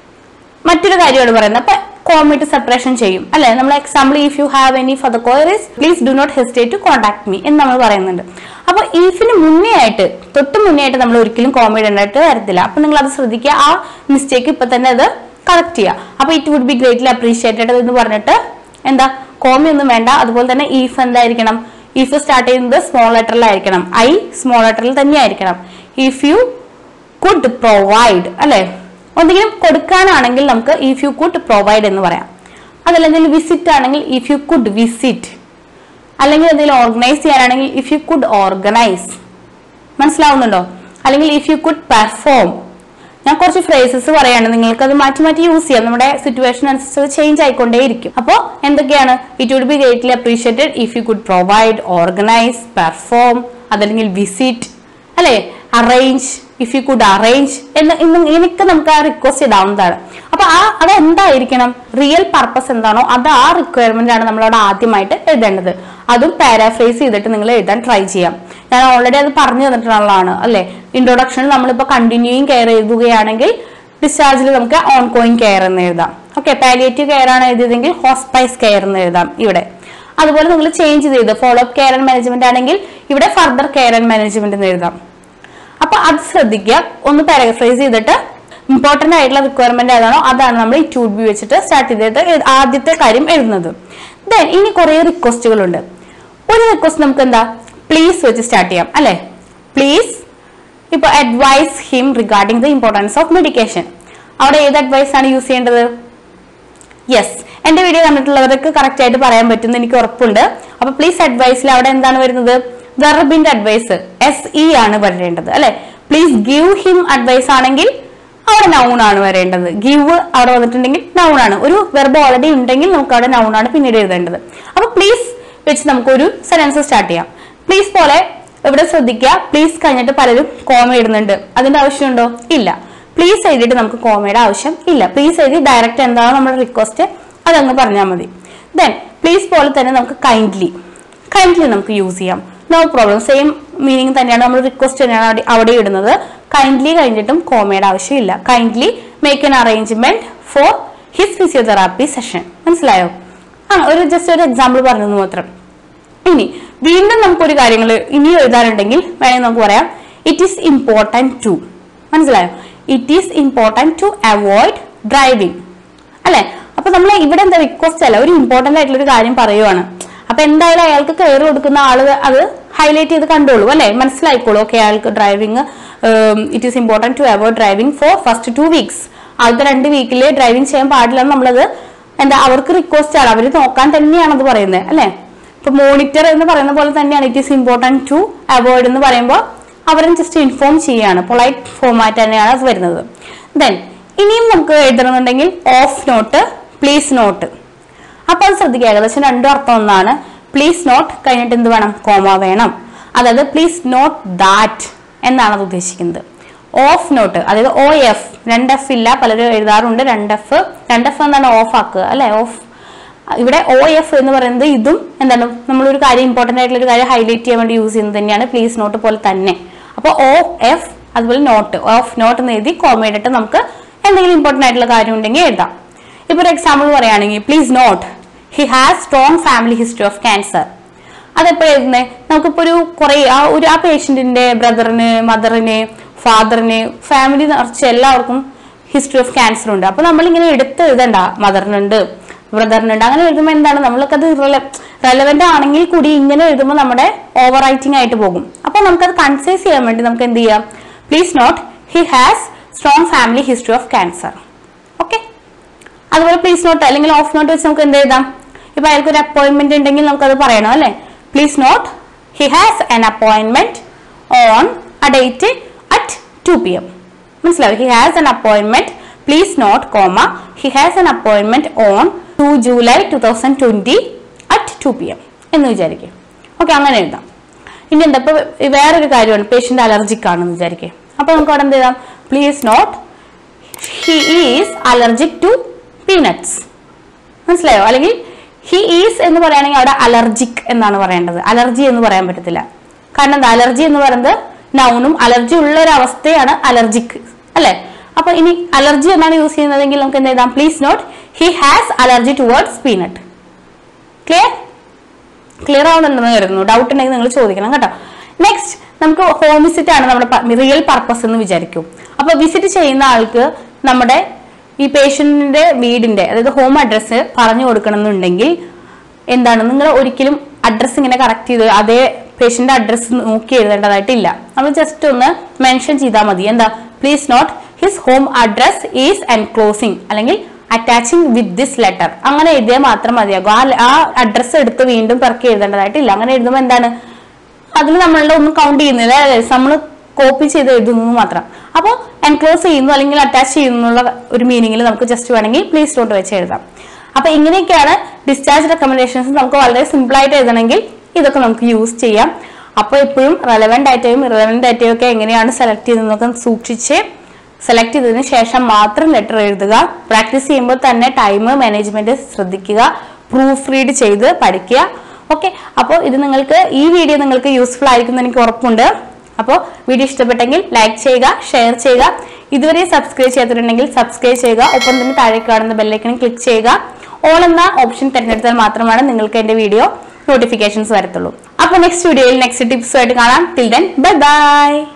മറ്റൊരു കാര്യമാണ് പറയുന്നത് അപ്പൊ കോമിറ്റ് സെപ്പറേഷൻ ചെയ്യും അല്ലെ നമ്മൾ example if you have any further queries please do not hesitate to contact me എന്ന് നമ്മൾ പറയുന്നുണ്ട് അപ്പൊ ഈഫിന് മുന്നേ ആയിട്ട് തൊട്ട് മുന്നേ ആയിട്ട് നമ്മൾ ഒരിക്കലും കോമ ഇടേണ്ടതായിട്ട് വരത്തില്ല അപ്പൊ നിങ്ങൾ അത് ശ്രദ്ധിക്കുക ആ മിസ്റ്റേക്ക് ഇപ്പൊ തന്നെ അത് കറക്റ്റ് ചെയ്യുക അപ്പൊ it would be greatly appreciated എന്ന് പറഞ്ഞിട്ട് എന്താ കോമയൊന്നും വേണ്ട അതുപോലെ തന്നെ ഈഫ് എന്തായിരിക്കണം ഈഫ് സ്റ്റാർട്ട് ചെയ്യുന്നത് സ്മോൾ ലെറ്ററിലായിരിക്കണം ഐ സ്മോൾ ലെറ്ററിൽ തന്നെ ആയിരിക്കണം ഇഫ് യു കുഡ് പ്രൊവൈഡ് അല്ലെ എന്തെങ്കിലും കൊടുക്കാനാണെങ്കിൽ നമുക്ക് ഇഫ് യു കുഡ് പ്രൊവൈഡ് എന്ന് പറയാം അതല്ല എന്തെങ്കിലും വിസിറ്റ് ആണെങ്കിൽ ഇഫ് യു കുഡ് വിസിറ്റ് അല്ലെങ്കിൽ എന്തെങ്കിലും ഓർഗനൈസ് ചെയ്യാനാണെങ്കിൽ ഇഫ് യു കുഡ് ഓർഗനൈസ് മനസ്സിലാവുന്നുണ്ടോ അല്ലെങ്കിൽ ഇഫ് യു കുഡ് പെർഫോം ഞാൻ കുറച്ച് ഫ്രേസസ് പറയാണ് നിങ്ങൾക്ക് അത് മാറ്റി മാറ്റി യൂസ് ചെയ്യാം നമ്മുടെ സിറ്റുവേഷൻ അനുസരിച്ച് ചേഞ്ച് ആയിക്കൊണ്ടേയിരിക്കും അപ്പോൾ എന്തൊക്കെയാണ് it would be greatly appreciated if you could provide organise perform അതല്ലെങ്കിൽ വിസിറ്റ് അല്ലെ arrange if you could arrange എന്ന് ഇന്ന് ഇങ്ങനെയൊക്കെ നമുക്ക് ആ റിക്വസ്റ്റ് ഇടാവുന്നതാണ് അപ്പൊ ആ അത് എന്തായിരിക്കണം റിയൽ പർപ്പസ് എന്താണോ അത് ആ റിക്വയർമെന്റ് ആണ് നമ്മളവിടെ ആദ്യമായിട്ട് എഴുതേണ്ടത് അതും പാരാഫ്രൈസ് ചെയ്തിട്ട് നിങ്ങൾ എഴുതാൻ ട്രൈ ചെയ്യാം ഞാൻ ഓൾറെഡി അത് പറഞ്ഞു തന്നിട്ടുള്ളതാണ് അല്ലെ ഇൻട്രൊഡക്ഷനിൽ നമ്മളിപ്പോ കണ്ടിന്യൂയിങ് കെയർ എഴുതുകയാണെങ്കിൽ ഡിസ്ചാർജിൽ നമുക്ക് ഓൺ ഗോയിങ് കെയർ എന്ന് എഴുതാം ഓക്കെ പാലിയേറ്റീവ് കെയർ ആണ് എഴുതിയതെങ്കിൽ ഹോസ്പൈസ് കെയർ എന്ന് എഴുതാം ഇവിടെ അതുപോലെ നിങ്ങൾ ചേഞ്ച് ചെയ്ത് follow up care and management ആണെങ്കിൽ ഇവിടെ ഫർദർ കെയർ ആൻഡ് മാനേജ്മെന്റ് എന്ന് എഴുതാം അപ്പൊ അത് ശ്രദ്ധിക്കുക ഒന്ന് പാരഫ്രൈസ് ചെയ്തിട്ട് ഇമ്പോർട്ടന്റ് ആയിട്ടുള്ള റിക്വയർമെന്റ് ഏതാണോ അതാണ് നമ്മൾ ഈ ടൂഡ് ബി വെച്ചിട്ട് സ്റ്റാർട്ട് ചെയ്തിട്ട് എഴു- ആദ്യത്തെ കാര്യം എഴുതുന്നത് ദെൻ ഇനി കുറെ റിക്വസ്റ്റുകളുണ്ട് ഒരു റിക്വസ്റ്റ് നമുക്ക് എന്താ പ്ലീസ് വെച്ച് സ്റ്റാർട്ട് ചെയ്യാം അല്ലെ പ്ലീസ് ഇപ്പൊ advise him regarding the importance of medication അവിടെ ഏത് അഡ്വൈസ് ആണ് യൂസ് ചെയ്യേണ്ടത് യെസ് എന്റെ വീഡിയോ കണ്ടിട്ടുള്ളവർക്ക് കറക്റ്റ് ആയിട്ട് പറയാൻ പറ്റുമെന്ന് എനിക്ക് ഉറപ്പുണ്ട് അപ്പൊ പ്ലീസ് അഡ്വൈസിൽ അവിടെ എന്താണ് വരുന്നത് വെർബിന്റെ അഡ്വൈസ് എസ് ഇ ആണ് വരേണ്ടത് അല്ലെ പ്ലീസ് ഗിവ് ഹിം അഡ്വൈസ് ആണെങ്കിൽ അവിടെ നൗൺ ആണ് വരേണ്ടത് ഗിവ് അവിടെ വന്നിട്ടുണ്ടെങ്കിൽ നൗൺ ആണ് ഒരു വെർബ് ഓൾറെഡി ഉണ്ടെങ്കിൽ നമുക്ക് അവിടെ നൗൺ ആണ് പിന്നീട് എഴുതേണ്ടത് അപ്പൊ പ്ലീസ് വെച്ച് നമുക്കൊരു സെൻസ് സ്റ്റാർട്ട് ചെയ്യാം പ്ലീസ് പോലെ ഇവിടെ ശ്രദ്ധിക്കുക പ്ലീസ് കഴിഞ്ഞിട്ട് പലരും കോമ ഇടുന്നുണ്ട് അതിന്റെ ആവശ്യമുണ്ടോ ഇല്ല പ്ലീസ് എഴുതിയിട്ട് നമുക്ക് കോമയുടെ ആവശ്യം ഇല്ല പ്ലീസ് എഴുതി ഡയറക്റ്റ് എന്താണ് നമ്മുടെ റിക്വസ്റ്റ് അതങ്ങ് പറഞ്ഞാൽ മതി ദെൻ പ്ലീസ് പോലെ തന്നെ നമുക്ക് കൈൻഡ്ലി കൈൻഡ്ലി നമുക്ക് യൂസ് ചെയ്യാം നോ പ്രോബ്ലം സെയിം മീനിങ് തന്നെയാണ് നമ്മൾ റിക്വസ്റ്റ് തന്നെയാണ് അവിടെ അവിടെ ഇടുന്നത് കൈൻഡ്ലി കഴിഞ്ഞിട്ടും കോമയുടെ ആവശ്യമില്ല kindly make an arrangement for his physiotherapy session മനസ്സിലായോ ആ ഒരു ജസ്റ്റ് ഒരു എക്സാമ്പിൾ പറഞ്ഞത് മാത്രം ഇനി വീണ്ടും നമുക്കൊരു കാര്യങ്ങൾ ഇനി എഴുതാനുണ്ടെങ്കിൽ വേണമെങ്കിൽ നമുക്ക് പറയാം ഇറ്റ് ഈസ് ഇമ്പോർട്ടൻറ്റ് ടു മനസ്സിലായോ it is important to avoid driving അല്ലെ അപ്പൊ നമ്മൾ ഇവിടെ എന്താ റിക്വസ്റ്റ് അല്ല ഒരു ഇമ്പോർട്ടന്റ് ആയിട്ടുള്ള ഒരു കാര്യം പറയുവാണ് അപ്പൊ എന്തായാലും അയാൾക്ക് കയറി കൊടുക്കുന്ന ആള് അത് ഹൈലൈറ്റ് ചെയ്ത് കണ്ടോളൂ അല്ലെ മനസ്സിലായിക്കോളൂ ഓക്കെ അയാൾക്ക് driving it is important to avoid driving for first two weeks ആദ്യത്തെ രണ്ട് വീക്കിൽ ഡ്രൈവിംഗ് ചെയ്യാൻ പാടില്ല നമ്മളത് എന്താ അവർക്ക് റിക്വസ്റ്റ് ആണ് അവർ നോക്കാൻ തന്നെയാണ് അത് പറയുന്നത് അല്ലെ ഇപ്പൊ മോണിറ്റർ എന്ന് പറയുന്ന പോലെ തന്നെയാണ് it is important to avoid എന്ന് പറയുമ്പോൾ അവരും ജസ്റ്റ് ഇൻഫോം ചെയ്യാണ് പൊളൈറ്റ് ഫോമാറ്റ് തന്നെയാണ് അത് വരുന്നത് ദെൻ ഇനിയും നമുക്ക് എഴുതണമെന്നുണ്ടെങ്കിൽ ഓഫ് നോട്ട് പ്ലീസ് നോട്ട് അപ്പൊ അത് ശ്രദ്ധിക്കുക ഏകദേശം രണ്ടും അർത്ഥം ഒന്നാണ് പ്ലീസ് നോട്ട് കഴിഞ്ഞിട്ട് എന്ത് വേണം കോമ വേണം അതായത് പ്ലീസ് നോട്ട് ദാറ്റ് എന്നാണ് അത് ഉദ്ദേശിക്കുന്നത് ഓഫ് നോട്ട് അതായത് ഒ എഫ് രണ്ട് എഫ് ഇല്ല പലരും എഴുതാറുണ്ട് രണ്ട് എഫ് രണ്ട് എഫ് എന്താണ് ഓഫ് ആക്കുക അല്ലെ ഓഫ് ഇവിടെ ഒ എഫ് എന്ന് പറയുന്നത് ഇതും എന്താണ് നമ്മളൊരു കാര്യം ഇമ്പോർട്ടന്റ് ആയിട്ടുള്ള ഒരു കാര്യം ഹൈലൈറ്റ് ചെയ്യാൻ വേണ്ടി യൂസ് ചെയ്യുന്നത് തന്നെയാണ് പ്ലീസ് നോട്ട് പോലെ തന്നെ അപ്പോൾ ഒ എഫ് അതുപോലെ നോട്ട് ഓഫ് നോട്ട് എന്ന് എഴുതി കോമയിലിട്ട് നമുക്ക് എന്തെങ്കിലും ഇമ്പോർട്ടന്റ് ആയിട്ടുള്ള കാര്യം ഉണ്ടെങ്കിൽ എഴുതാം ഇപ്പൊ ഒരു എക്സാമ്പിൾ പറയുകയാണെങ്കിൽ please note he has strong family history of cancer അതെപ്പോ എഴുതുന്നത് നമുക്കിപ്പോ ഒരു കുറെ ആ ഒരു ആ പേഷ്യന്റിന്റെ ബ്രദറിന് മദറിന് ഫാദറിന് ഫാമിലി നിറച്ച് എല്ലാവർക്കും ഹിസ്റ്ററി ഓഫ് ക്യാൻസർ ഉണ്ട് അപ്പൊ നമ്മളിങ്ങനെ എടുത്ത് എഴുതണ്ട മദറിനുണ്ട് ബ്രദറിനുണ്ട് അങ്ങനെ എഴുതുമ്പോൾ എന്താണ് നമ്മൾക്കത് റെലവെന്റ് ആണെങ്കിൽ കൂടി ഇങ്ങനെ എഴുതുമ്പോൾ നമ്മുടെ ഓവർ റൈറ്റിംഗ് ആയിട്ട് പോകും അപ്പൊ നമുക്കത് കൺസൈസ് ചെയ്യാൻ വേണ്ടി നമുക്ക് എന്ത് ചെയ്യാം please note he has strong family history of cancer okay അതുപോലെ പ്ലീസ് നോട്ട് അല്ലെങ്കിൽ ഓഫ് നോട്ട് വെച്ച് നമുക്ക് എന്ത് എഴുതാം ഇപ്പൊ അയാൾക്ക് ഒരു അപ്പോയിന്റ്മെന്റ് ഉണ്ടെങ്കിൽ നമുക്കത് പറയണം അല്ലെ please note he has an appointment on a date at two P M മനസ്സിലാവും he has an appointment please note comma he has an appointment on two July two thousand twenty at two P M എന്ന് വിചാരിക്കും ഓക്കെ അങ്ങനെ എഴുതാം ഇനി എന്താ ഇപ്പൊ വേറൊരു കാര്യമാണ് പേഷ്യന്റ് അലർജിക് ആണെന്ന് വിചാരിക്കും അപ്പൊ നമുക്ക് അവിടെ എന്ത് എഴുതാം please note he is allergic to peanuts മനസ്സിലായോ അല്ലെങ്കിൽ ഹി ഈസ് എന്ന് പറയുകയാണെങ്കിൽ അവിടെ അലർജിക് എന്നാണ് പറയേണ്ടത് അലർജി എന്ന് പറയാൻ പറ്റത്തില്ല കാരണം എന്താ അലർജി എന്ന് പറയുന്നത് നൗണും അലർജി ഉള്ള ഒരു അവസ്ഥയാണ് അലർജിക് അല്ലെ അപ്പൊ ഇനി അലർജി എന്നാണ് യൂസ് ചെയ്യുന്നതെങ്കിൽ നമുക്ക് എന്ത് എഴുതാം please note he has allergy towards peanut clear clear ആവുന്നുണ്ടെന്ന് കരുതുന്നു ഡൗട്ട് ഉണ്ടെങ്കിൽ നിങ്ങൾ ചോദിക്കണം കേട്ടോ നെക്സ്റ്റ് നമുക്ക് ഹോം വിസിറ്റ് ആണ് നമ്മുടെ റിയൽ പർപ്പസ് എന്ന് വിചാരിക്കും അപ്പൊ വിസിറ്റ് ചെയ്യുന്ന ആൾക്ക് നമ്മുടെ ഈ പേഷ്യന്റിന്റെ വീടിന്റെ അതായത് ഹോം അഡ്രസ്സ് പറഞ്ഞു കൊടുക്കണമെന്നുണ്ടെങ്കിൽ എന്താണ് നിങ്ങൾ ഒരിക്കലും അഡ്രസ്സ് ഇങ്ങനെ കറക്റ്റ് ചെയ്ത് അതേ പേഷ്യന്റ് അഡ്രസ്സ് നോക്കി എഴുതേണ്ടതായിട്ടില്ല നമ്മൾ ജസ്റ്റ് ഒന്ന് മെൻഷൻ ചെയ്താൽ മതി എന്താ please note his home address is enclosing അല്ലെങ്കിൽ അറ്റാച്ചിങ് വിത്ത് ദിസ് ലെറ്റർ അങ്ങനെ എഴുതിയാൽ മാത്രം മതിയാകും ആ ആ അഡ്രസ്സ് എടുത്ത് വീണ്ടും പിറക്കി എഴുതേണ്ടതായിട്ടില്ല അങ്ങനെ എഴുതുമ്പോൾ എന്താണ് അതിൽ നമ്മളുടെ ഒന്നും കൗണ്ട് ചെയ്യുന്നില്ല നമ്മൾ കോപ്പി ചെയ്ത് എഴുതുന്നു മാത്രം അപ്പോൾ എൻക്ലോസ് ചെയ്യുന്നു അല്ലെങ്കിൽ അറ്റാച്ച് ചെയ്യുന്നു എന്നുള്ള ഒരു മീനിങ്ങിൽ നമുക്ക് ജസ്റ്റ് വേണമെങ്കിൽ പ്ലീസ് നോട്ട് വെച്ച് എഴുതാം അപ്പൊ ഇങ്ങനെയൊക്കെയാണ് ഡിസ്ചാർജ് റെക്കമെൻഡേഷൻസ് നമുക്ക് വളരെ സിമ്പിൾ ആയിട്ട് എഴുതണമെങ്കിൽ ഇതൊക്കെ നമുക്ക് യൂസ് ചെയ്യാം അപ്പോൾ എപ്പോഴും റെലവെന്റ് ഡാറ്റയും ഇറലവെന്റ് ഡാറ്റയും ഒക്കെ എങ്ങനെയാണ് സെലക്ട് ചെയ്യുന്നതൊക്കെ സൂക്ഷിച്ച് സെലക്ട് ചെയ്തതിന് ശേഷം മാത്രം ലെറ്റർ എഴുതുക പ്രാക്ടീസ് ചെയ്യുമ്പോൾ തന്നെ ടൈം മാനേജ്മെന്റ് ശ്രദ്ധിക്കുക പ്രൂഫ് റീഡ് ചെയ്ത് പഠിക്കുക ഓക്കെ അപ്പോൾ ഇത് നിങ്ങൾക്ക് ഈ വീഡിയോ നിങ്ങൾക്ക് യൂസ്ഫുൾ ആയിരിക്കും എന്ന് എനിക്ക് ഉറപ്പുണ്ട് അപ്പോൾ വീഡിയോ ഇഷ്ടപ്പെട്ടെങ്കിൽ ലൈക്ക് ചെയ്യുക ഷെയർ ചെയ്യുക ഇതുവരെ സബ്സ്ക്രൈബ് ചെയ്തിട്ടുണ്ടെങ്കിൽ സബ്സ്ക്രൈബ് ചെയ്യുക ഒപ്പം തന്നെ താഴെ കാണുന്ന ബെല്ലൈക്കണിൽ ക്ലിക്ക് ചെയ്യുക ഓൾ എന്ന ഓപ്ഷൻ തിരഞ്ഞെടുത്താൽ മാത്രമാണ് നിങ്ങൾക്ക് എന്റെ വീഡിയോ നോട്ടിഫിക്കേഷൻസ് വരത്തുള്ളൂ അപ്പോൾ നെക്സ്റ്റ് വീഡിയോയിൽ നെക്സ്റ്റ് ടിപ്സുമായിട്ട് കാണാം ടിൽ ദെൻ ബൈ ബൈ